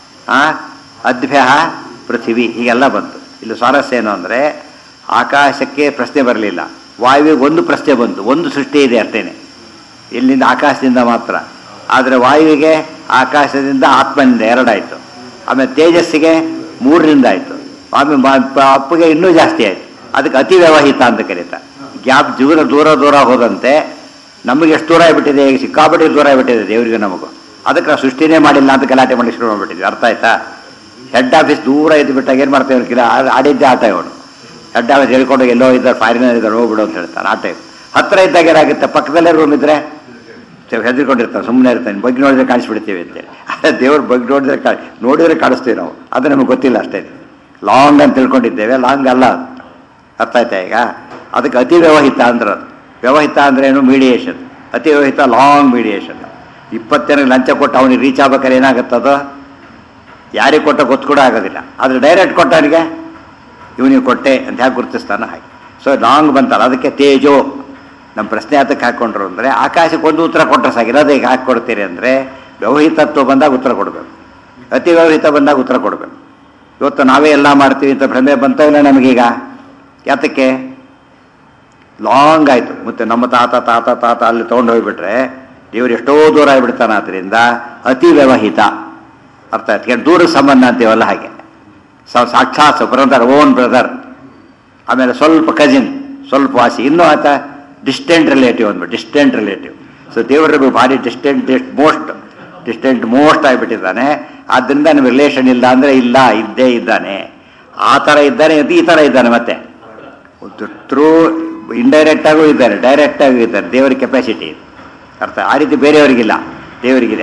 ಅದ್ಭ್ಯ ಪೃಥಿವಿ ಹೀಗೆಲ್ಲ ಬಂತು ಇಲ್ಲಿ ಸ್ವಾರಸ್ಯ ಏನು ಅಂದರೆ ಆಕಾಶಕ್ಕೆ ಪ್ರಶ್ನೆ ಬರಲಿಲ್ಲ ವಾಯುವಿಗೆ ಒಂದು ಪ್ರಶ್ನೆ ಬಂತು ಒಂದು ಸೃಷ್ಟಿ ಇದೆ ಅಷ್ಟೇನೆ ಇಲ್ಲಿಂದ ಆಕಾಶದಿಂದ ಮಾತ್ರ ಆದರೆ ವಾಯುವಿಗೆ ಆಕಾಶದಿಂದ ಆತ್ಮನಿಂದ ಎರಡಾಯಿತು ಆಮೇಲೆ ತೇಜಸ್ಸಿಗೆ ಮೂರರಿಂದ ಆಯಿತು ಆಮೇಲೆ ಮ- ಪ- ಅಪ್ಪಗೆ ಇನ್ನೂ ಜಾಸ್ತಿ ಆಯಿತು ಅದಕ್ಕೆ ಅತಿ ವ್ಯವಹಿತ ಅಂತ ಕರೀತಾರೆ ಗ್ಯಾಪ್ ದೂರ ದೂರ ದೂರ ಹೋದಂತೆ ನಮಗೆ ಎಷ್ಟು ದೂರ ಆಗಿಬಿಟ್ಟಿದೆ ಈಗ ಸಿಕ್ಕಾಪಟ್ಟೆ ದೂರ ಆಗಿಬಿಟ್ಟಿದೆ ದೇವರಿಗೆ ನಮಗೂ ಅದಕ್ಕೆ ನಾವು ಸೃಷ್ಟಿನೇ ಮಾಡಿಲ್ಲ ಅಂತ ಗಲಾಟೆ ಮಾಡಿ ಶುರು ಮಾಡ್ಬಿಟ್ಟಿದ್ವಿ ಅರ್ಥ ಆಯ್ತಾ ಹೆಡ್ ಆಫೀಸ್ ದೂರ ಇದ್ದು ಬಿಟ್ಟಾಗ ಏನು ಮಾಡ್ತೇವೆ ಕಿಲ ಆಡಿದ್ದೆ ಆಟ ಇವನು ಹೆಡ್ ಆಫೀಸ್ ಹೇಳ್ಕೊಂಡು ಎಲ್ಲೋ ಇದ್ದಾರೆ ಫಾರಿನರ್ ಇದ್ದಾರೆ ಹೋಗ್ಬಿಡು ಅಂತ ಹೇಳ್ತಾನೆ ಆ ಟೈಪ್ ಹತ್ರ ಇದ್ದಾಗ ಏನಾಗುತ್ತೆ ಪಕ್ಕದಲ್ಲೇ ರೂಮ್ ಇದ್ರೆ ಹೆದರ್ಕೊಂಡಿರ್ತಾನೆ ಸುಮ್ಮನೆ ಇರ್ತಾನೆ ಬಗ್ಗೆ ನೋಡಿದ್ರೆ ಕಾಣಿಸ್ಬಿಡ್ತೀವಿ ಅಂತೇಳಿ ಅದೇ ದೇವ್ರ ಬಗ್ಗೆ ನೋಡಿದ್ರೆ ಕಾ ನೋಡಿದ್ರೆ ಕಾಣಿಸ್ತೀವಿ ನಾವು ಅದು ನಮಗೆ ಗೊತ್ತಿಲ್ಲ ಅಷ್ಟೇ ಲಾಂಗ್ ಅಂತ ತಿಳ್ಕೊಂಡಿದ್ದೇವೆ ಲಾಂಗ್ ಅಲ್ಲ ಅದು. ಅರ್ಥ ಆಯ್ತಾ ಈಗ ಅದಕ್ಕೆ ಅತಿ ವ್ಯವಹಿತ ಅಂದ್ರೆ ಅದು ವ್ಯವಹಿತ ಅಂದ್ರೆ ಏನು ಮೀಡಿಯೇಷನ್ ಅತಿ ವ್ಯವಹಿತ ಲಾಂಗ್ ಮೀಡಿಯೇಷನ್ ಇಪ್ಪತ್ತೇನ ಲಂಚ ಕೊಟ್ಟು ಅವನಿಗೆ ರೀಚ್ ಆಗ್ಬೇಕಾದ್ರೆ ಏನಾಗುತ್ತದು ಯಾರಿಗೆ ಕೊಟ್ಟ ಗೊತ್ತು ಕೂಡ ಆಗೋದಿಲ್ಲ ಆದರೆ ಡೈರೆಕ್ಟ್ ಕೊಟ್ಟವನಿಗೆ ಇವನಿಗೆ ಕೊಟ್ಟೆ ಅಂತ ಹೇಗೆ ಗುರುತಿಸ್ತಾನೆ ಹಾಗೆ ಸೊ ಲಾಂಗ್ ಬಂತಲ್ಲ ಅದಕ್ಕೆ ತೇಜೋ ನಮ್ಮ ಪ್ರಶ್ನೆ ಅದಕ್ಕೆ ಹಾಕ್ಕೊಂಡ್ರು ಅಂದರೆ ಆಕಾಶಕ್ಕೆ ಒಂದು ಉತ್ತರ ಕೊಟ್ಟರೆ ಸಾಕಿರೋದು ಈಗ ಹಾಕಿ ಕೊಡ್ತೀರಿ ಅಂದರೆ ವ್ಯವಹಿತತ್ವ ಬಂದಾಗ ಉತ್ತರ ಕೊಡಬೇಕು ಅತಿ ವ್ಯವಹಿತ ಬಂದಾಗ ಉತ್ತರ ಕೊಡಬೇಕು ಇವತ್ತು ನಾವೇ ಎಲ್ಲ ಮಾಡ್ತೀವಿ ಅಂತ ಭ್ರಮೆ ಬಂತ ಇಲ್ಲ ನಮಗೀಗ ಯಾತಕ್ಕೆ ಲಾಂಗ್ ಆಯಿತು ಮತ್ತೆ ನಮ್ಮ ತಾತ ತಾತ ತಾತ ಅಲ್ಲಿ ತೊಗೊಂಡು ಹೋಗ್ಬಿಟ್ರೆ ದೇವ್ರು ಎಷ್ಟೋ ದೂರ ಆಗಿಬಿಡ್ತಾನೆ ಆದ್ದರಿಂದ ಅತಿ ವ್ಯವಹಿತ ಅರ್ಥ ಆಯ್ತು ಯಾಕೆ ದೂರ ಸಂಬಂಧ ಅಂತೀವಲ್ಲ ಹಾಗೆ ಸ- ಸಾಕ್ಷಾತ್ ಬ್ರದರ್ ಓನ್ ಬ್ರದರ್ ಆಮೇಲೆ ಸ್ವಲ್ಪ ಕಜಿನ್ ಸ್ವಲ್ಪ ವಾಸಿ ಇನ್ನೂ ಆತ ಡಿಸ್ಟೆಂಟ್ ರಿಲೇಟಿವ್ ಅಂದ್ಬಿಟ್ಟು ಡಿಸ್ಟೆಂಟ್ ರಿಲೇಟಿವ್ ಸೊ ದೇವರಿಗೂ ಭಾರಿ ಡಿಸ್ಟೆಂಟ್ ಡಿಸ್ಟ್ ಮೋಸ್ಟ್ ಡಿಸ್ಟೆಂಟ್ ಮೋಸ್ಟ್ ಆಗಿಬಿಟ್ಟಿದ್ದಾನೆ ಆದ್ದರಿಂದ ನಿಮ್ಗೆ ರಿಲೇಷನ್ ಇಲ್ಲ ಅಂದರೆ ಇಲ್ಲ ಇದ್ದೇ ಇದ್ದಾನೆ ಆ ಥರ ಇದ್ದಾನೆ ಇದು ಈ ಥರ ಇದ್ದಾನೆ ಮತ್ತೆ ಥ್ರೂ ಇಂಡೈರೆಕ್ಟ್ ಆಗೂ ಇದ್ದಾರೆ ಡೈರೆಕ್ಟ್ ಆಗೂ ಇದ್ದಾರೆ ದೇವರ ಕೆಪಾಸಿಟಿ ಅರ್ಥ ಆ ರೀತಿ ಬೇರೆಯವರಿಗಿಲ್ಲ ದೇವರಿಗಿದೆ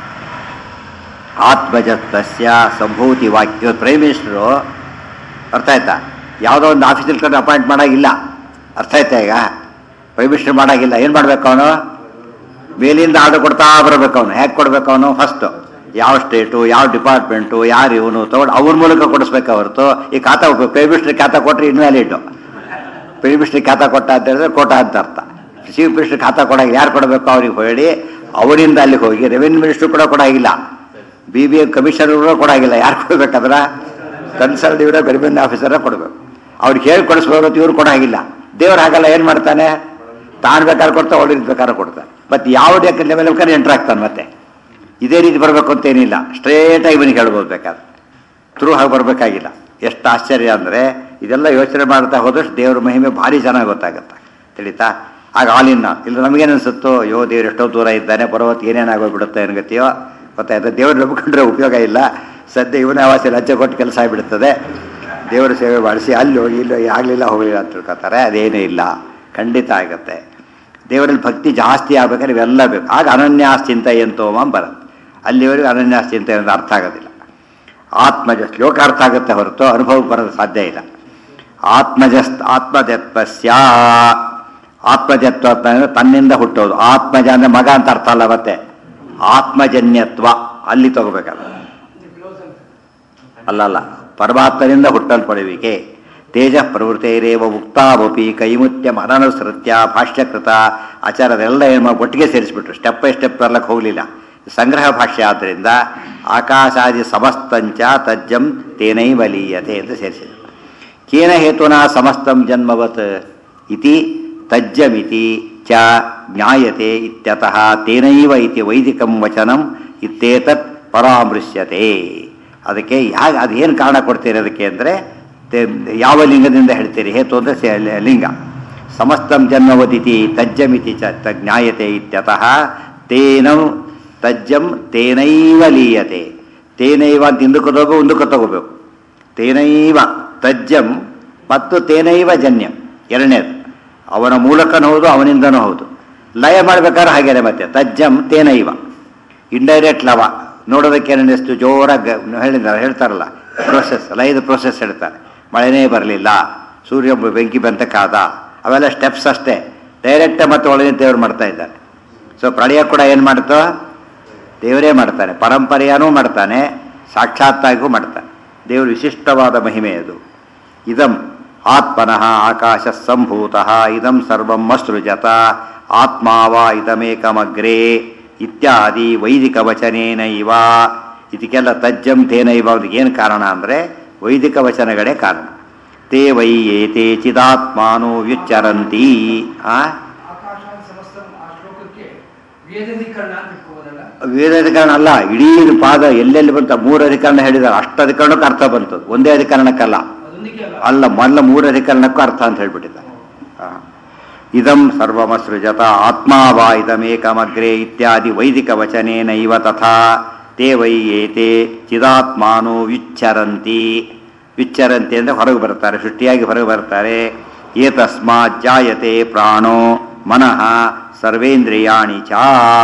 ಆತ್ಮಜತ್ವಸ್ಯ ಸಂಭೂತಿ ವಾಕ್ಯ ಪ್ರೈಮ್ ಮಿನಿಸ್ಟರು ಅರ್ಥ ಆಯ್ತಾ ಯಾವುದೋ ಒಂದು ಆಫೀಸಲ್ಲಿ ಕಡೆ ಅಪಾಯಿಂಟ್ ಮಾಡೋಂಗಿಲ್ಲ ಅರ್ಥ ಆಯ್ತಾ ಈಗ ಪ್ರೈಮ್ ಮಿನಿಸ್ಟರ್ ಮಾಡೋಂಗಿಲ್ಲ ಏನು ಮಾಡ್ಬೇಕು ಅವನು ಮೇಲಿಂದ ಆರ್ಡರ್ ಕೊಡ್ತಾ ಬರಬೇಕು ಅವನು ಹೇಗೆ ಕೊಡ್ಬೇಕು ಅವನು ಫಸ್ಟು ಯಾವ ಸ್ಟೇಟು ಯಾವ ಡಿಪಾರ್ಟ್ಮೆಂಟು ಯಾರು ಇವನು ತಗೊಂಡು ಅವ್ರ ಮೂಲಕ ಕೊಡಿಸ್ಬೇಕು ಹೊರತು ಈ ಖಾತಾ ಪ್ರೈಮ್ ಮಿನಿಸ್ಟರ್ ಖಾತಾ ಕೊಟ್ಟರೆ ಇನ್ವ್ಯಾಲಿಡು ಪ್ರೈಮ್ ಮಿನಿಸ್ಟರ್ ಖಾತಾ ಕೊಟ್ಟ ಅಂತ ಹೇಳಿದ್ರೆ ಕೋಟ ಅಂತ ಅರ್ಥ ಚೀಫ್ ಮಿನಿಸ್ಟರ್ ಖಾತಾ ಕೊಡಾಗ ಯಾರು ಕೊಡಬೇಕು ಅವ್ರಿಗೆ ಹೇಳಿ ಅವರಿಂದ ಅಲ್ಲಿಗೆ ಹೋಗಿ ರೆವಿನ್ಯೂ ಮಿನಿಸ್ಟರ್ ಕೂಡ ಕೊಡಾಗಿಲ್ಲ ಬಿ ಬಿ ಎ ಕಮಿಷನರ್ ಕೂಡ ಕೊಡಾಗಿಲ್ಲ ಯಾರು ಕೊಡ್ಬೇಕಾದ್ರೆ ಕನ್ಸಲ್ಟ್ ಇವರ ರೆವಿನ್ಯೂ ಆಫೀಸರ ಕೊಡಬೇಕು ಅವ್ರಿಗೆ ಹೇಳಿ ಕೊಡಿಸ್ಬೇಕು ಇವ್ರು ಕೊಡಾಗಿಲ್ಲ ದೇವ್ರು ಹಾಗಲ್ಲ ಏನು ಮಾಡ್ತಾನೆ ತಾನು ಬೇಕಾದ್ರೆ ಕೊಡ್ತಾ ಅವ್ರಿಗೆ ಬೇಕಾದ್ರೆ ಕೊಡ್ತಾನೆ ಮತ್ತೆ ಯಾವ ಲೆವೆಲ್ ಬೇಕಾದ್ರೆ ಎಂಟ್ರ್ ಆಗ್ತಾನೆ ಮತ್ತೆ ಇದೇ ರೀತಿ ಬರಬೇಕು ಅಂತ ಏನಿಲ್ಲ ಸ್ಟ್ರೇಟಾಗಿ ಇವನಿಗೆ ಹೇಳ್ಬೋದು ಬೇಕಾದ್ರೆ ಥ್ರೂ ಹಾಗೆ ಬರಬೇಕಾಗಿಲ್ಲ ಎಷ್ಟು ಆಶ್ಚರ್ಯ ಅಂದರೆ ಇದೆಲ್ಲ ಯೋಚನೆ ಮಾಡ್ತಾ ಹೋದಷ್ಟು ದೇವ್ರ ಮಹಿಮೆ ಭಾರಿ ಚೆನ್ನಾಗಿ ಗೊತ್ತಾಗುತ್ತೆ ತಿಳಿತಾ ಆಗ ಆಲಿನ್ನ ಇಲ್ಲ ನಮಗೇನು ಅನ್ಸುತ್ತೋ ಅಯ್ಯೋ ದೇವ್ರು ಎಷ್ಟೋ ದೂರ ಇದ್ದಾನೆ ಬರೋವತ್ತು ಏನೇನಾಗೋಗ್ಬಿಡುತ್ತೆ ಅನ್ಗತ್ತೀಯೋ ಗೊತ್ತಾಯ್ತು ದೇವ್ರು ನಂಬ್ಕೊಂಡ್ರೆ ಉಪಯೋಗ ಇಲ್ಲ ಸದ್ಯ ಇವನೇ ಆವಾಸ ಲಜ್ಜೆ ಕೊಟ್ಟು ಕೆಲಸ ಆಗಿಬಿಡುತ್ತದೆ ದೇವರ ಸೇವೆ ಮಾಡಿಸಿ ಅಲ್ಲಿ ಹೋಗಿ ಇಲ್ಲಿ ಹೋಗಿ ಆಗಲಿಲ್ಲ ಹೋಗಲಿಲ್ಲ ಅಂತ ತಿಳ್ಕೊತಾರೆ ಅದೇನೂ ಇಲ್ಲ ಖಂಡಿತ ಆಗುತ್ತೆ ದೇವರಲ್ಲಿ ಭಕ್ತಿ ಜಾಸ್ತಿ ಆಗ್ಬೇಕಾದ್ರೆ ಇವೆಲ್ಲ ಬೇಕು ಆಗ ಅನನ್ಯಾಸ್ ಚಿಂತೆಯಂತೋ ಮಾಂ ಬರುತ್ತೆ ಅಲ್ಲಿವರೆಗೂ ಅನನ್ಯಾಸ್ ಚಿಂತೆ ಅನ್ನೋದು ಅರ್ಥ ಆಗೋದಿಲ್ಲ ಆತ್ಮಜ ಶ್ಲೋಕ ಅರ್ಥ ಆಗುತ್ತೆ ಹೊರತು ಅನುಭವಕ್ಕೆ ಬರೋದು ಸಾಧ್ಯ ಇಲ್ಲ ಆತ್ಮಜಸ್ ಆತ್ಮಜತ್ವಸ್ಯ ಆತ್ಮಜತ್ವ ಅಂತಂದ್ರೆ ತನ್ನಿಂದ ಹುಟ್ಟೋದು ಆತ್ಮಜ ಅಂದ್ರೆ ಮಗ ಅಂತ ಅರ್ಥ ಅಲ್ಲ ಮತ್ತೆ ಆತ್ಮಜನ್ಯತ್ವ ಅಲ್ಲಿ ತಗೋಬೇಕಲ್ಲ ಅಲ್ಲಲ್ಲ ಪರಮಾತ್ಮನಿಂದ ಹುಟ್ಟಲ್ಪಡುವಿಕೆ ತೇಜ ಪ್ರವೃತ್ತೈರೇವ ಉಕ್ತಾವಪಿ ಕೈಮುತ್ಯಂ ಅನನುಸೃತ್ಯ ಭಾಷ್ಯಕೃತ ಆಚಾರದೆಲ್ಲ ಏನು ಮಾಡಿ ಒಟ್ಟಿಗೆ ಸೇರಿಸ್ಬಿಟ್ರು ಸ್ಟೆಪ್ ಬೈ ಸ್ಟೆಪ್ ತರಲಿಕ್ಕೆ ಹೋಗಲಿಲ್ಲ ಸಂಗ್ರಹ ಭಾಷ್ಯ ಆದ್ದರಿಂದ ಆಕಾಶಾದಿ ಸಮಸ್ತಂಚ ತಜ್ಜಂ ತೇನೈವ ಲೀಯತೆ ಅಂತ ಸೇರಿಸಿದರು ಕೇನ ಹೇತುನಾ ಸಮಸ್ತಂ ಜನ್ಮವತ್ ಇತಿ ತಜ್ಜಮಿತಿ ಚ ಜ್ಞಾಯತೆ ಇತ್ಯತಃ ತೇನೈವ ಇತಿ ವೈದಿಕಂ ವಚನಂ ಇತ್ತೇತತ್ ಪರಾಮೃಶ್ಯತೆ ಅದಕ್ಕೆ ಯಾಕೆ ಅದೇನು ಕಾರಣ ಕೊಡ್ತೀರಿ ಅದಕ್ಕೆ ಅಂದರೆ ತೇ- ಯಾವ ಲಿಂಗದಿಂದ ಹೇಳ್ತೀರಿ ಹೇತು ಅಂದರೆ ಸೆ- ಲಿ- ಲಿಂಗ ಸಮಸ್ತಂ ಜನ್ಮವದಿತಿ ತಜ್ಜಮಿತಿ ಚ ತ ಜ್ಞಾಯತೆ ಇತ್ಯತಃ ತೇನ ತಜ್ಜಂ ತೇನೈವ ಲೀಯತೆ ತೇನೈವ ಅಂತ ಹಿಂದಕ್ಕೆ ತಗೋಬೇಕು ಮುಂದಕ್ಕೆ ತಗೋಬೇಕು ತೇನೈವ ತಜ್ಜಂ ಮತ್ತು ತೇನೈವ ಜನ್ಯಂ ಎರಡನೇದು ಅವನ ಮೂಲಕನೂ ಹೌದು ಅವನಿಂದನೂ ಹೌದು ಲಯ ಮಾಡ್ಬೇಕಾದ್ರೆ ಹಾಗೇನೆ ಮತ್ತೆ ತಜ್ಜಂ ತೇನೈವ ಇಂಡೈರೆಕ್ಟ್ ಲವ ನೋಡೋದಕ್ಕೆ ಏನೆಷ್ಟು ಜೋರಾಗಿ ಹೇಳಿದ್ದಾರೆ ಹೇಳ್ತಾರಲ್ಲ ಪ್ರೋಸೆಸ್ ಲಯದ ಪ್ರೋಸೆಸ್ ಹೇಳ್ತಾರೆ ಮಳೆನೇ ಬರಲಿಲ್ಲ ಸೂರ್ಯ ಬೆಂಕಿ ಬಂತ ಕಾದ ಅವೆಲ್ಲ ಸ್ಟೆಪ್ಸ್ ಅಷ್ಟೇ ಡೈರೆಕ್ಟ್ ಮತ್ತೆ ಒಳಗೆ ದೇವ್ರು ಮಾಡ್ತಾ ಇದ್ದಾರೆ ಸೊ ಪ್ರಳಯ ಕೂಡ ಏನು ಮಾಡ್ತೋ ದೇವರೇ ಮಾಡ್ತಾನೆ ಪರಂಪರೆಯನೂ ಮಾಡ್ತಾನೆ ಸಾಕ್ಷಾತ್ತಾಗೂ ಮಾಡ್ತಾನೆ ದೇವರು ವಿಶಿಷ್ಟವಾದ ಮಹಿಮೆ ಅದು ಇದಂ ಆತ್ಮನಃ ಆಕಾಶ ಸಂಭೂತ ಇದಂ ಸರ್ವಂ ಅಸೃಜತ ಆತ್ಮಾವ ಇದಮೇಕಮಗ್ರೇ ಇತ್ಯಾದಿ ವೈದಿಕ ವಚನೇನೈವ ಇದಕ್ಕೆಲ್ಲ ತಜ್ಜಂ ತೇನೈವ ಅವ್ರಿಗೆ ಏನು ಕಾರಣ ಅಂದರೆ ವೈದಿಕ ವಚನಗಳೇ ಕಾರಣ ತೇ ವೈ ಏತೆ ಚಿದಾತ್ಮಾನು ವ್ಯುಚ್ಚರಂತಿ ಆ ಆಕಾಶ ಸಮಸ್ತ ಆ ಶ್ಲೋಕಕ್ಕೆ ವೇದೀಕರಣ ಅಂತ ಇಟ್ಕೋಬೋದಲ್ಲ ವೇದ ಅಧಿಕರಣ ಅಲ್ಲ ಇಡೀ ಪಾದ ಎಲ್ಲೆಲ್ಲಿ ಬಂತ ಮೂರು ಅಧಿಕರಣ ಹೇಳಿದ್ದಾರೆ ಅಷ್ಟು ಅಧಿಕರಣಕ್ಕೂ ಅರ್ಥ ಬಂತು ಒಂದೇ ಅಧಿಕರಣಕ್ಕಲ್ಲ ಅದೊಂದಿಗೆ ಅಲ್ಲ ಅಲ್ಲ ಮೊದಲ ಮೂರು ಅಧಿಕರಣಕ್ಕೂ ಅರ್ಥ ಅಂತ ಹೇಳ್ಬಿಟ್ಟಿದ್ದಾರೆ ಆ. ಇದಂ ಸರ್ವಮಸೃಜತ ಆತ್ಮಾ ವಾ ಇದಮೇಕಮಗ್ರೆ ಇತ್ಯಾದಿ ವೈದಿಕ ವಚನೇನೈವ ತಥಾ ತೇ ವೈ ಏತೆ ಚಿದಾತ್ಮಾನೋ ವಿಚ್ಚರಂತಿ ವಿಚ್ಚರಂತಿ ಅಂದರೆ ಹೊರಗೆ ಬರ್ತಾರೆ ಸೃಷ್ಟಿಯಾಗಿ ಹೊರಗೆ ಬರ್ತಾರೆ ಏತಸ್ಮಾತ್ ಜಾಯತೆ ಪ್ರಾಣೋ ಮನಃ ಸರ್ವೇಂದ್ರಿಯಾಣಿ ಚ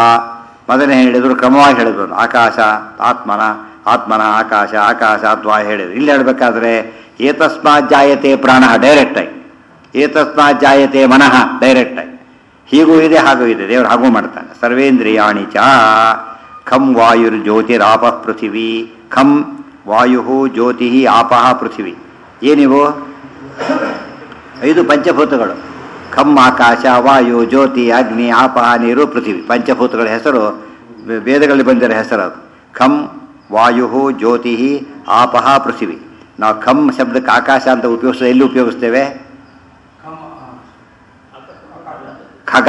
ಮೊದಲೇ ಹೇಳಿದ್ರು ಕ್ರಮವಾಗಿ ಹೇಳಿದ್ರು ಆಕಾಶ ಆತ್ಮನ ಆತ್ಮನ ಆಕಾಶ ಆಕಾಶ ಅಥವಾ ಹೇಳಿದ್ರು ಇಲ್ಲಿ ಹೇಳ್ಬೇಕಾದ್ರೆ ಏತಸ್ಮಾತ್ ಜಾಯತೆ ಪ್ರಾಣ ಡೈರೆಕ್ಟ್ ಆಗಿ ಏತಸ್ಮಾತ್ ಜಾಯತೆ ಮನಃ ಡೈರೆಕ್ಟ್ ಆಗಿ ಹೀಗೂ ಇದೆ ಹಾಗೂ ಇದೆ ದೇವರು ಹಾಗೂ ಮಾಡ್ತಾನೆ ಸರ್ವೇಂದ್ರಿಯಾಣಿ ಚ ಖಂ ವಾಯುರ್ ಜ್ಯೋತಿರಾಪ ಪೃಥಿವಿ ಖಂ ವಾಯು ಜ್ಯೋತಿ ಆಪಃ ಪೃಥಿವಿ ಏನಿವು ಐದು ಪಂಚಭೂತಗಳು ಖಂ ಆಕಾಶ ವಾಯು ಜ್ಯೋತಿ ಅಗ್ನಿ ಆಪಹ ನೀರು ಪೃಥಿವಿ ಪಂಚಭೂತಗಳ ಹೆಸರು ವೇ- ವೇದಗಳಲ್ಲಿ ಬಂದಿರೋ ಹೆಸರು ಅದು ಖಂ ವಾಯು ಜ್ಯೋತಿ ಆಪಹ ಪೃಥಿವಿ ನಾವು ಖಂ ಶಬ್ದಕ್ಕೆ ಆಕಾಶ ಅಂತ ಉಪಯೋಗಿಸ ಎಲ್ಲಿ ಉಪಯೋಗಿಸ್ತೇವೆ ಕಮ್ಮ ಖಗ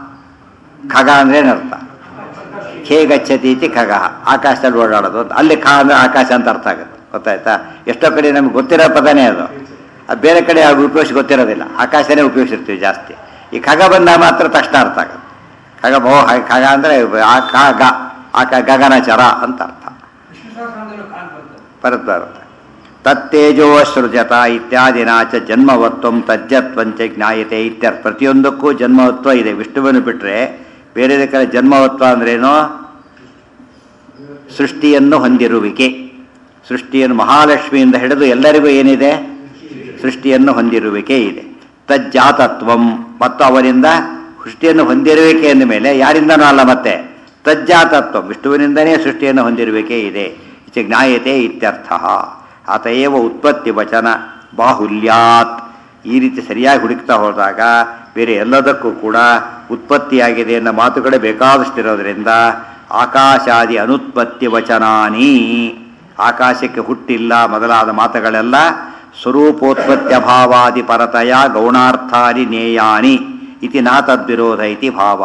ಖಗ ಅಂದ್ರೆ ಏನರ್ಥ ಖೇ ಗಚ್ಚತಿ ಇತಿ ಖಗ ಆಕಾಶದಲ್ಲಿ ಓಡಾಡೋದು ಅಂತ ಅಲ್ಲಿ ಖ ಅಂದ್ರೆ ಆಕಾಶ ಅಂತ ಅರ್ಥ ಆಗುತ್ತೆ ಗೊತ್ತಾಯ್ತಾ ಎಷ್ಟೋ ಕಡೆ ನಮ್ಗೆ ಗೊತ್ತಿರೋ ಪದನೇ ಅದು ಅದು ಬೇರೆ ಕಡೆ ಅದು ಉಪಯೋಗಿಸಿ ಗೊತ್ತಿರೋದಿಲ್ಲ ಆಕಾಶನೇ ಉಪಯೋಗಿಸಿರ್ತೀವಿ ಜಾಸ್ತಿ ಈ ಖಗ ಬಂದಾಗ ಮಾತ್ರ ತಕ್ಷಣ ಅರ್ಥ ಆಗುತ್ತೆ ಖಗ ಓ ಹಾಗೆ ಖಗ ಅಂದರೆ ಆ ಖ ಗ ಆಕ ಗಗನಚರ ಅಂತ ಅರ್ಥ ವಿಷ್ಣು ಸಹಸ್ರನಾಮದಲ್ಲೂ ಕಾಣ್ ಬರ್ತದೆ ಬರುತ್ತೆ ಬರುತ್ತೆ ತತ್ತೇಜೋ ಸೃಜತ ಇತ್ಯಾದಿನ ಚ ಜನ್ಮವತ್ವಂ ತಜ್ಜತ್ವಂಚ ಜ್ಞಾಯತೆ ಇತ್ಯರ್ಥ ಪ್ರತಿಯೊಂದಕ್ಕೂ ಜನ್ಮವತ್ವ ಇದೆ ವಿಷ್ಣುವನ್ನು ಬಿಟ್ಟರೆ ಬೇರೆ ಕಡೆ ಜನ್ಮವತ್ವ ಅಂದ್ರೇನು ಸೃಷ್ಟಿಯನ್ನು ಹೊಂದಿರುವಿಕೆ ಸೃಷ್ಟಿಯನ್ನು ಮಹಾಲಕ್ಷ್ಮಿಯಿಂದ ಹಿಡಿದು ಎಲ್ಲರಿಗೂ ಏನಿದೆ ಸೃಷ್ಟಿಯನ್ನು ಹೊಂದಿರುವಿಕೆ ಇದೆ ತಜ್ಜಾತತ್ವಂ ಮತ್ತು ಅವರಿಂದ ಸೃಷ್ಟಿಯನ್ನು ಹೊಂದಿರುವಿಕೆ ಎಂದ ಮೇಲೆ ಯಾರಿಂದನೂ ಅಲ್ಲ ಮತ್ತೆ ತಜ್ಜಾತತ್ವ ವಿಷ್ಣುವಿನಿಂದನೇ ಸೃಷ್ಟಿಯನ್ನು ಹೊಂದಿರುವಿಕೆ ಇದೆ ಇಚ ಜ್ಞಾಯತೆ ಇತ್ಯರ್ಥ ಆತಯೇವ ಉತ್ಪತ್ತಿ ವಚನ ಬಾಹುಲ್ಯಾತ್ ಈ ರೀತಿ ಸರಿಯಾಗಿ ಹುಡುಕ್ತಾ ಹೋದಾಗ ಬೇರೆ ಎಲ್ಲದಕ್ಕೂ ಕೂಡ ಉತ್ಪತ್ತಿಯಾಗಿದೆ ಅನ್ನೋ ಮಾತುಗಳೇ ಬೇಕಾದಷ್ಟಿರೋದ್ರಿಂದ ಆಕಾಶಾದಿ ಅನುತ್ಪತ್ತಿ ವಚನಾನಿ ಆಕಾಶಕ್ಕೆ ಹುಟ್ಟಿಲ್ಲ ಮೊದಲಾದ ಮಾತುಗಳೆಲ್ಲ ಸ್ವರೂಪೋತ್ಪತ್ತ್ಯಭಾವಾದಿ ಪರತಯ ಗೌಣಾರ್ಥಾನಿ ನೇಯಾನಿ ಇತಿ ನಾ ತದ್ವಿರೋಧ ಇತಿ ಭಾವ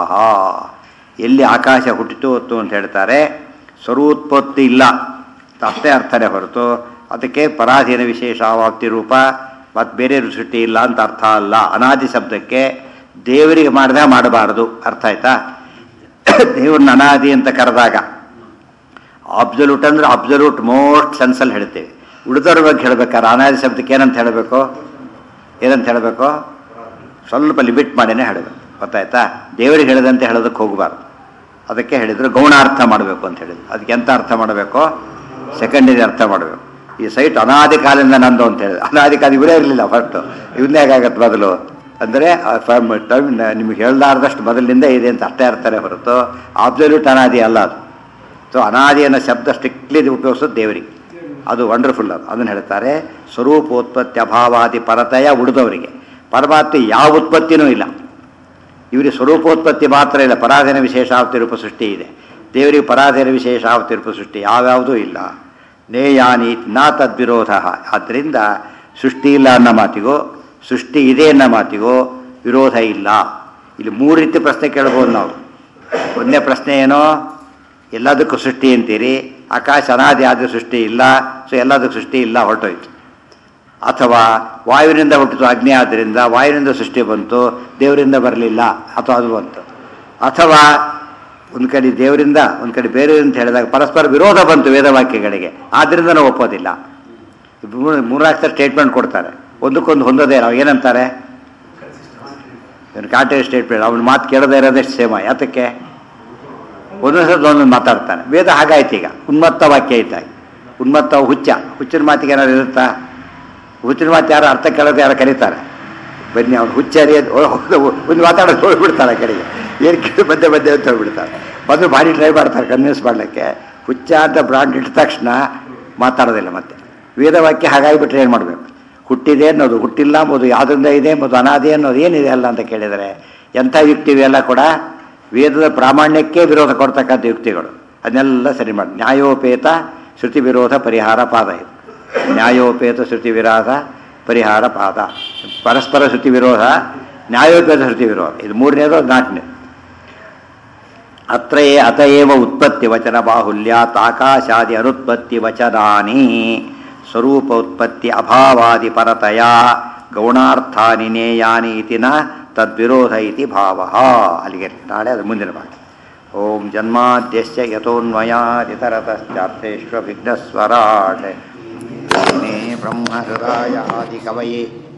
ಎಲ್ಲಿ ಆಕಾಶ ಹುಟ್ಟಿತು ಹೊತ್ತು ಅಂತ ಹೇಳ್ತಾರೆ ಸ್ವರೂತ್ಪತ್ತಿ ಇಲ್ಲ ಅಷ್ಟೇ ಅರ್ಥನೇ ಹೊರತು ಅದಕ್ಕೆ ಪರಾಧೀನ ವಿಶೇಷಾವಾಪ್ತಿ ರೂಪ ಮತ್ತು ಬೇರೆ ಸೃಷ್ಟಿ ಇಲ್ಲ ಅಂತ ಅರ್ಥ ಅಲ್ಲ ಅನಾದಿ ಶಬ್ದಕ್ಕೆ ದೇವರಿಗೆ ಮಾಡಿದ ಮಾಡಬಾರದು ಅರ್ಥ ಆಯ್ತಾ ದೇವ್ರನ್ನ ಅನಾದಿ ಅಂತ ಕರೆದಾಗ ಅಬ್ಸಲ್ಯೂಟ್ ಅಂದ್ರೆ ಅಬ್ಸಲ್ಯೂಟ್ ಮೋಸ್ಟ್ ಸೆನ್ಸಲ್ಲಿ ಹೇಳ್ತೇವೆ ಉಳಿದವ್ರ ಬಗ್ಗೆ ಹೇಳ್ಬೇಕಾದ್ರೆ ಅನಾದಿ ಶಬ್ದಕ್ಕೆ ಏನಂತ ಹೇಳಬೇಕು ಏನಂತ ಹೇಳಬೇಕು ಸ್ವಲ್ಪ ಲಿಮಿಟ್ ಮಾಡಿನೇ ಹೇಳಬೇಕು ಗೊತ್ತಾಯ್ತಾ ದೇವರಿಗೆ ಹೇಳಿದಂತೆ ಹೇಳೋದಕ್ಕೆ ಹೋಗಬಾರ್ದು ಅದಕ್ಕೆ ಹೇಳಿದ್ರು ಗೌಣಾರ್ಥ ಮಾಡಬೇಕು ಅಂತ ಹೇಳಿದ್ರು ಅದಕ್ಕೆ ಎಂತ ಅರ್ಥ ಮಾಡಬೇಕು ಸೆಕೆಂಡಿಗೆ ಅರ್ಥ ಮಾಡಬೇಕು ಈ ಸೈಟ್ ಅನಾದಿ ಕಾಲದಿಂದ ನಂದು ಅಂತ ಹೇಳಿದ್ರು ಅನಾದಿ ಕಾಲ ಇವರೇ ಇರಲಿಲ್ಲ ಫಸ್ಟು ಇವನ್ನೇ ಹೇಗಾಗತ್ತೆ ಮೊದಲು ಅಂದರೆ ಟೈಮ್ ನಿಮಗೆ ಹೇಳ್ದಾರ್ದಷ್ಟು ಮೊದಲಿನಿಂದ ಇದೆ ಅಂತ ಅಷ್ಟೇ ಅರ್ಥನೇ ಹೊರತು ಆಬ್ಸಲ್ಯೂಟ್ ಅನಾದಿ ಅಲ್ಲ ಅದು ಸೊ ಅನಾದಿ ಅನ್ನೋ ಶಬ್ದ ಸ್ಟ್ರಿಕ್ಟ್ಲಿ ಉಪಯೋಗಿಸೋದು ದೇವರಿಗೆ ಅದು ವಂಡರ್ಫುಲ್ ಅದು ಅದನ್ನು ಹೇಳ್ತಾರೆ ಸ್ವರೂಪೋತ್ಪತ್ತಿ ಅಭಾವಾದಿ ಪರತಯ ಉಳಿದವರಿಗೆ ಪರಮಾತ್ಮ ಯಾವ ಉತ್ಪತ್ತಿನೂ ಇಲ್ಲ ಇವರಿಗೆ ಸ್ವರೂಪೋತ್ಪತ್ತಿ ಮಾತ್ರ ಇಲ್ಲ ಪರಾಧೀನ ವಿಶೇಷಾವತಿ ರೂಪ ಸೃಷ್ಟಿ ಇದೆ ದೇವರಿಗೆ ಪರಾಧೀನ ವಿಶೇಷಾವತಿ ರೂಪ ಸೃಷ್ಟಿ ಯಾವ್ಯಾವುದೂ ಇಲ್ಲ ನೇಯಾನಿ ನಾ ತದ್ವಿರೋಧ ಆದ್ದರಿಂದ ಸೃಷ್ಟಿ ಇಲ್ಲ ಅನ್ನೋ ಮಾತಿಗೂ ಸೃಷ್ಟಿ ಇದೆ ಅನ್ನೋ ಮಾತಿಗೂ ವಿರೋಧ ಇಲ್ಲ ಇಲ್ಲಿ ಮೂರು ರೀತಿ ಪ್ರಶ್ನೆ ಕೇಳ್ಬೋದು ನಾವು ಒಂದನೇ ಪ್ರಶ್ನೆ ಏನೋ ಎಲ್ಲದಕ್ಕೂ ಸೃಷ್ಟಿ ಅಂತೀರಿ ಆಕಾಶ ಅನಾದಿ ಆದ ಸೃಷ್ಟಿ ಇಲ್ಲ ಸೊ ಎಲ್ಲದಕ್ಕೂ ಸೃಷ್ಟಿ ಇಲ್ಲ ಹೊರಟೋಯ್ತು ಅಥವಾ ವಾಯುವಿನಿಂದ ಹುಟ್ಟಿತು ಅಗ್ನಿ ಆದ್ದರಿಂದ ವಾಯುವಿನಿಂದ ಸೃಷ್ಟಿ ಬಂತು ದೇವರಿಂದ ಬರಲಿಲ್ಲ ಅಥವಾ ಅದು ಬಂತು ಅಥವಾ ಒಂದು ಕಡೆ ದೇವರಿಂದ ಒಂದು ಕಡೆ ಬೇರೆ ಅಂತ ಹೇಳಿದಾಗ ಪರಸ್ಪರ ವಿರೋಧ ಬಂತು ವೇದವಾಕ್ಯಗಳಿಗೆ ಆದ್ದರಿಂದ ನಾವು ಒಪ್ಪೋದಿಲ್ಲ ಮೂರು- ಮೂರ್ನಾಲ್ಕು ಸ್ಟೇಟ್ಮೆಂಟ್ ಕೊಡ್ತಾರೆ ಒಂದಕ್ಕೊಂದು ಹೊಂದೋದೇ ನಾವು ಏನಂತಾರೆ ಇವನು ಕಾಟೇಜ್ ಸ್ಟೇಟ್ಮೆಂಟ್ ಅವನ ಮಾತು ಕೇಳದೇ ಇರೋದಷ್ಟು ಸೇಮ ಯಾತಕ್ಕೆ ಒಂದೊಂದು ಸಲ ಒಂದೊಂದು ಮಾತಾಡ್ತಾನೆ ವೇದ ಹಾಗಾಯ್ತು ಈಗ ಉನ್ಮತ್ತ ವಾಕ್ಯ ಇದ್ದಾಗ ಉನ್ಮತ್ತ ಹುಚ್ಚ ಹುಚ್ಚಿನ ಮಾತಿಗೆ ಏನಾದ್ರು ಇರುತ್ತಾ ಹುಚ್ಚಿನ ಮಾತು ಯಾರು ಅರ್ಥ ಕೇಳೋದು ಯಾರು ಕರೀತಾರೆ ಬನ್ನಿ ಅವ್ನು ಹುಚ್ಚರಿ ಅಂತ ಓ- ಓ- ಒಂದು ಮಾತಾಡೋದು ಹೋಗ್ಬಿಡ್ತಾರೆ ಆ ಕಡೆಗೆ ಏನು ಕೇಳಿ ಮಧ್ಯೆ ಮಧ್ಯೆ ಅಂತ ಹೋಗ್ಬಿಡ್ತಾರೆ ಬಂದು ಭಾರಿ ಟ್ರೈ ಮಾಡ್ತಾರೆ ಕನ್ವಿನ್ಸ್ ಮಾಡಲಿಕ್ಕೆ ಹುಚ್ಚ ಅಂತ ಬ್ರಾಂಡ್ ಇಟ್ಟ ತಕ್ಷಣ ಮಾತಾಡೋದಿಲ್ಲ ಮತ್ತೆ ವೇದವಾಕ್ಯ ಹಾಗಾಗಿಬಿಟ್ರೆ ಏನು ಮಾಡಬೇಕು ಹುಟ್ಟಿದೆ ಅನ್ನೋದು ಹುಟ್ಟಿಲ್ಲ ಅಂಬೋದು ಯಾವುದರಿಂದ ಇದೆ ಎಂಬುದು ಅನಾದಿ ಅನ್ನೋದು ಏನಿದೆ ಅಲ್ಲ ಅಂತ ಕೇಳಿದರೆ ಎಂಥ ಯುಕ್ತಿ ಇವೆಲ್ಲ ಕೂಡ ವೇದದ ಪ್ರಾಮಾಣ್ಯಕ್ಕೆ ವಿರೋಧ ಕೊಡ್ತಕ್ಕಂಥ ಯುಕ್ತಿಗಳು ಅದನ್ನೆಲ್ಲ ಸರಿ ಮಾಡಿ ನ್ಯಾಯೋಪೇತ ಶ್ರುತಿ ವಿರೋಧ ಪರಿಹಾರ ಪಾದ ಇದು ನ್ಯಾಯೋಪೇತ ಶ್ರುತಿ ವಿರೋಧ ಪರಿಹಾರ ಪಾದ ಪರಸ್ಪರ ಶ್ರುತಿ ವಿರೋಧ ನ್ಯಾಯೋಪೇತ ಶ್ರುತಿ ವಿರೋಧ ಇದು ಮೂರನೇದು ಅದು ನಾಲ್ಕನೇದು ಅತ್ರಯೇ ಅತಏವ ಉತ್ಪತ್ತಿ ವಚನ ಬಾಹುಲ್ಯಾತ್ ಆಕಾಶಾದಿ ಅನುತ್ಪತ್ತಿ ವಚನಾನಿ ಸ್ವರೂಪ ಉತ್ಪತ್ತಿ ಅಭಾವಾದಿ ಪರತಯ ಗೌಣಾರ್ಥಾನಿ ನೇಯಾನಿ ಇತಿ ನ ತದ್ವಿರೋಧ ಇತಿ ಭಾವ ಅಲ್ಲಿಗೆ ನಾಳೆ ಅದು ಮುಂದಿನ ಭಾಗ ಓಂ ಜನ್ಮಾದ್ಯಶ್ಚ ಯಥೋನ್ಮಯಾದಿತರತಶ್ಚಾರ್ಥೇಶ್ವ ವಿಘ್ನಸ್ವರಾಟ್ ಬ್ರಹ್ಮ ಹೃದಯ ಆದಿ ಕವಯೇ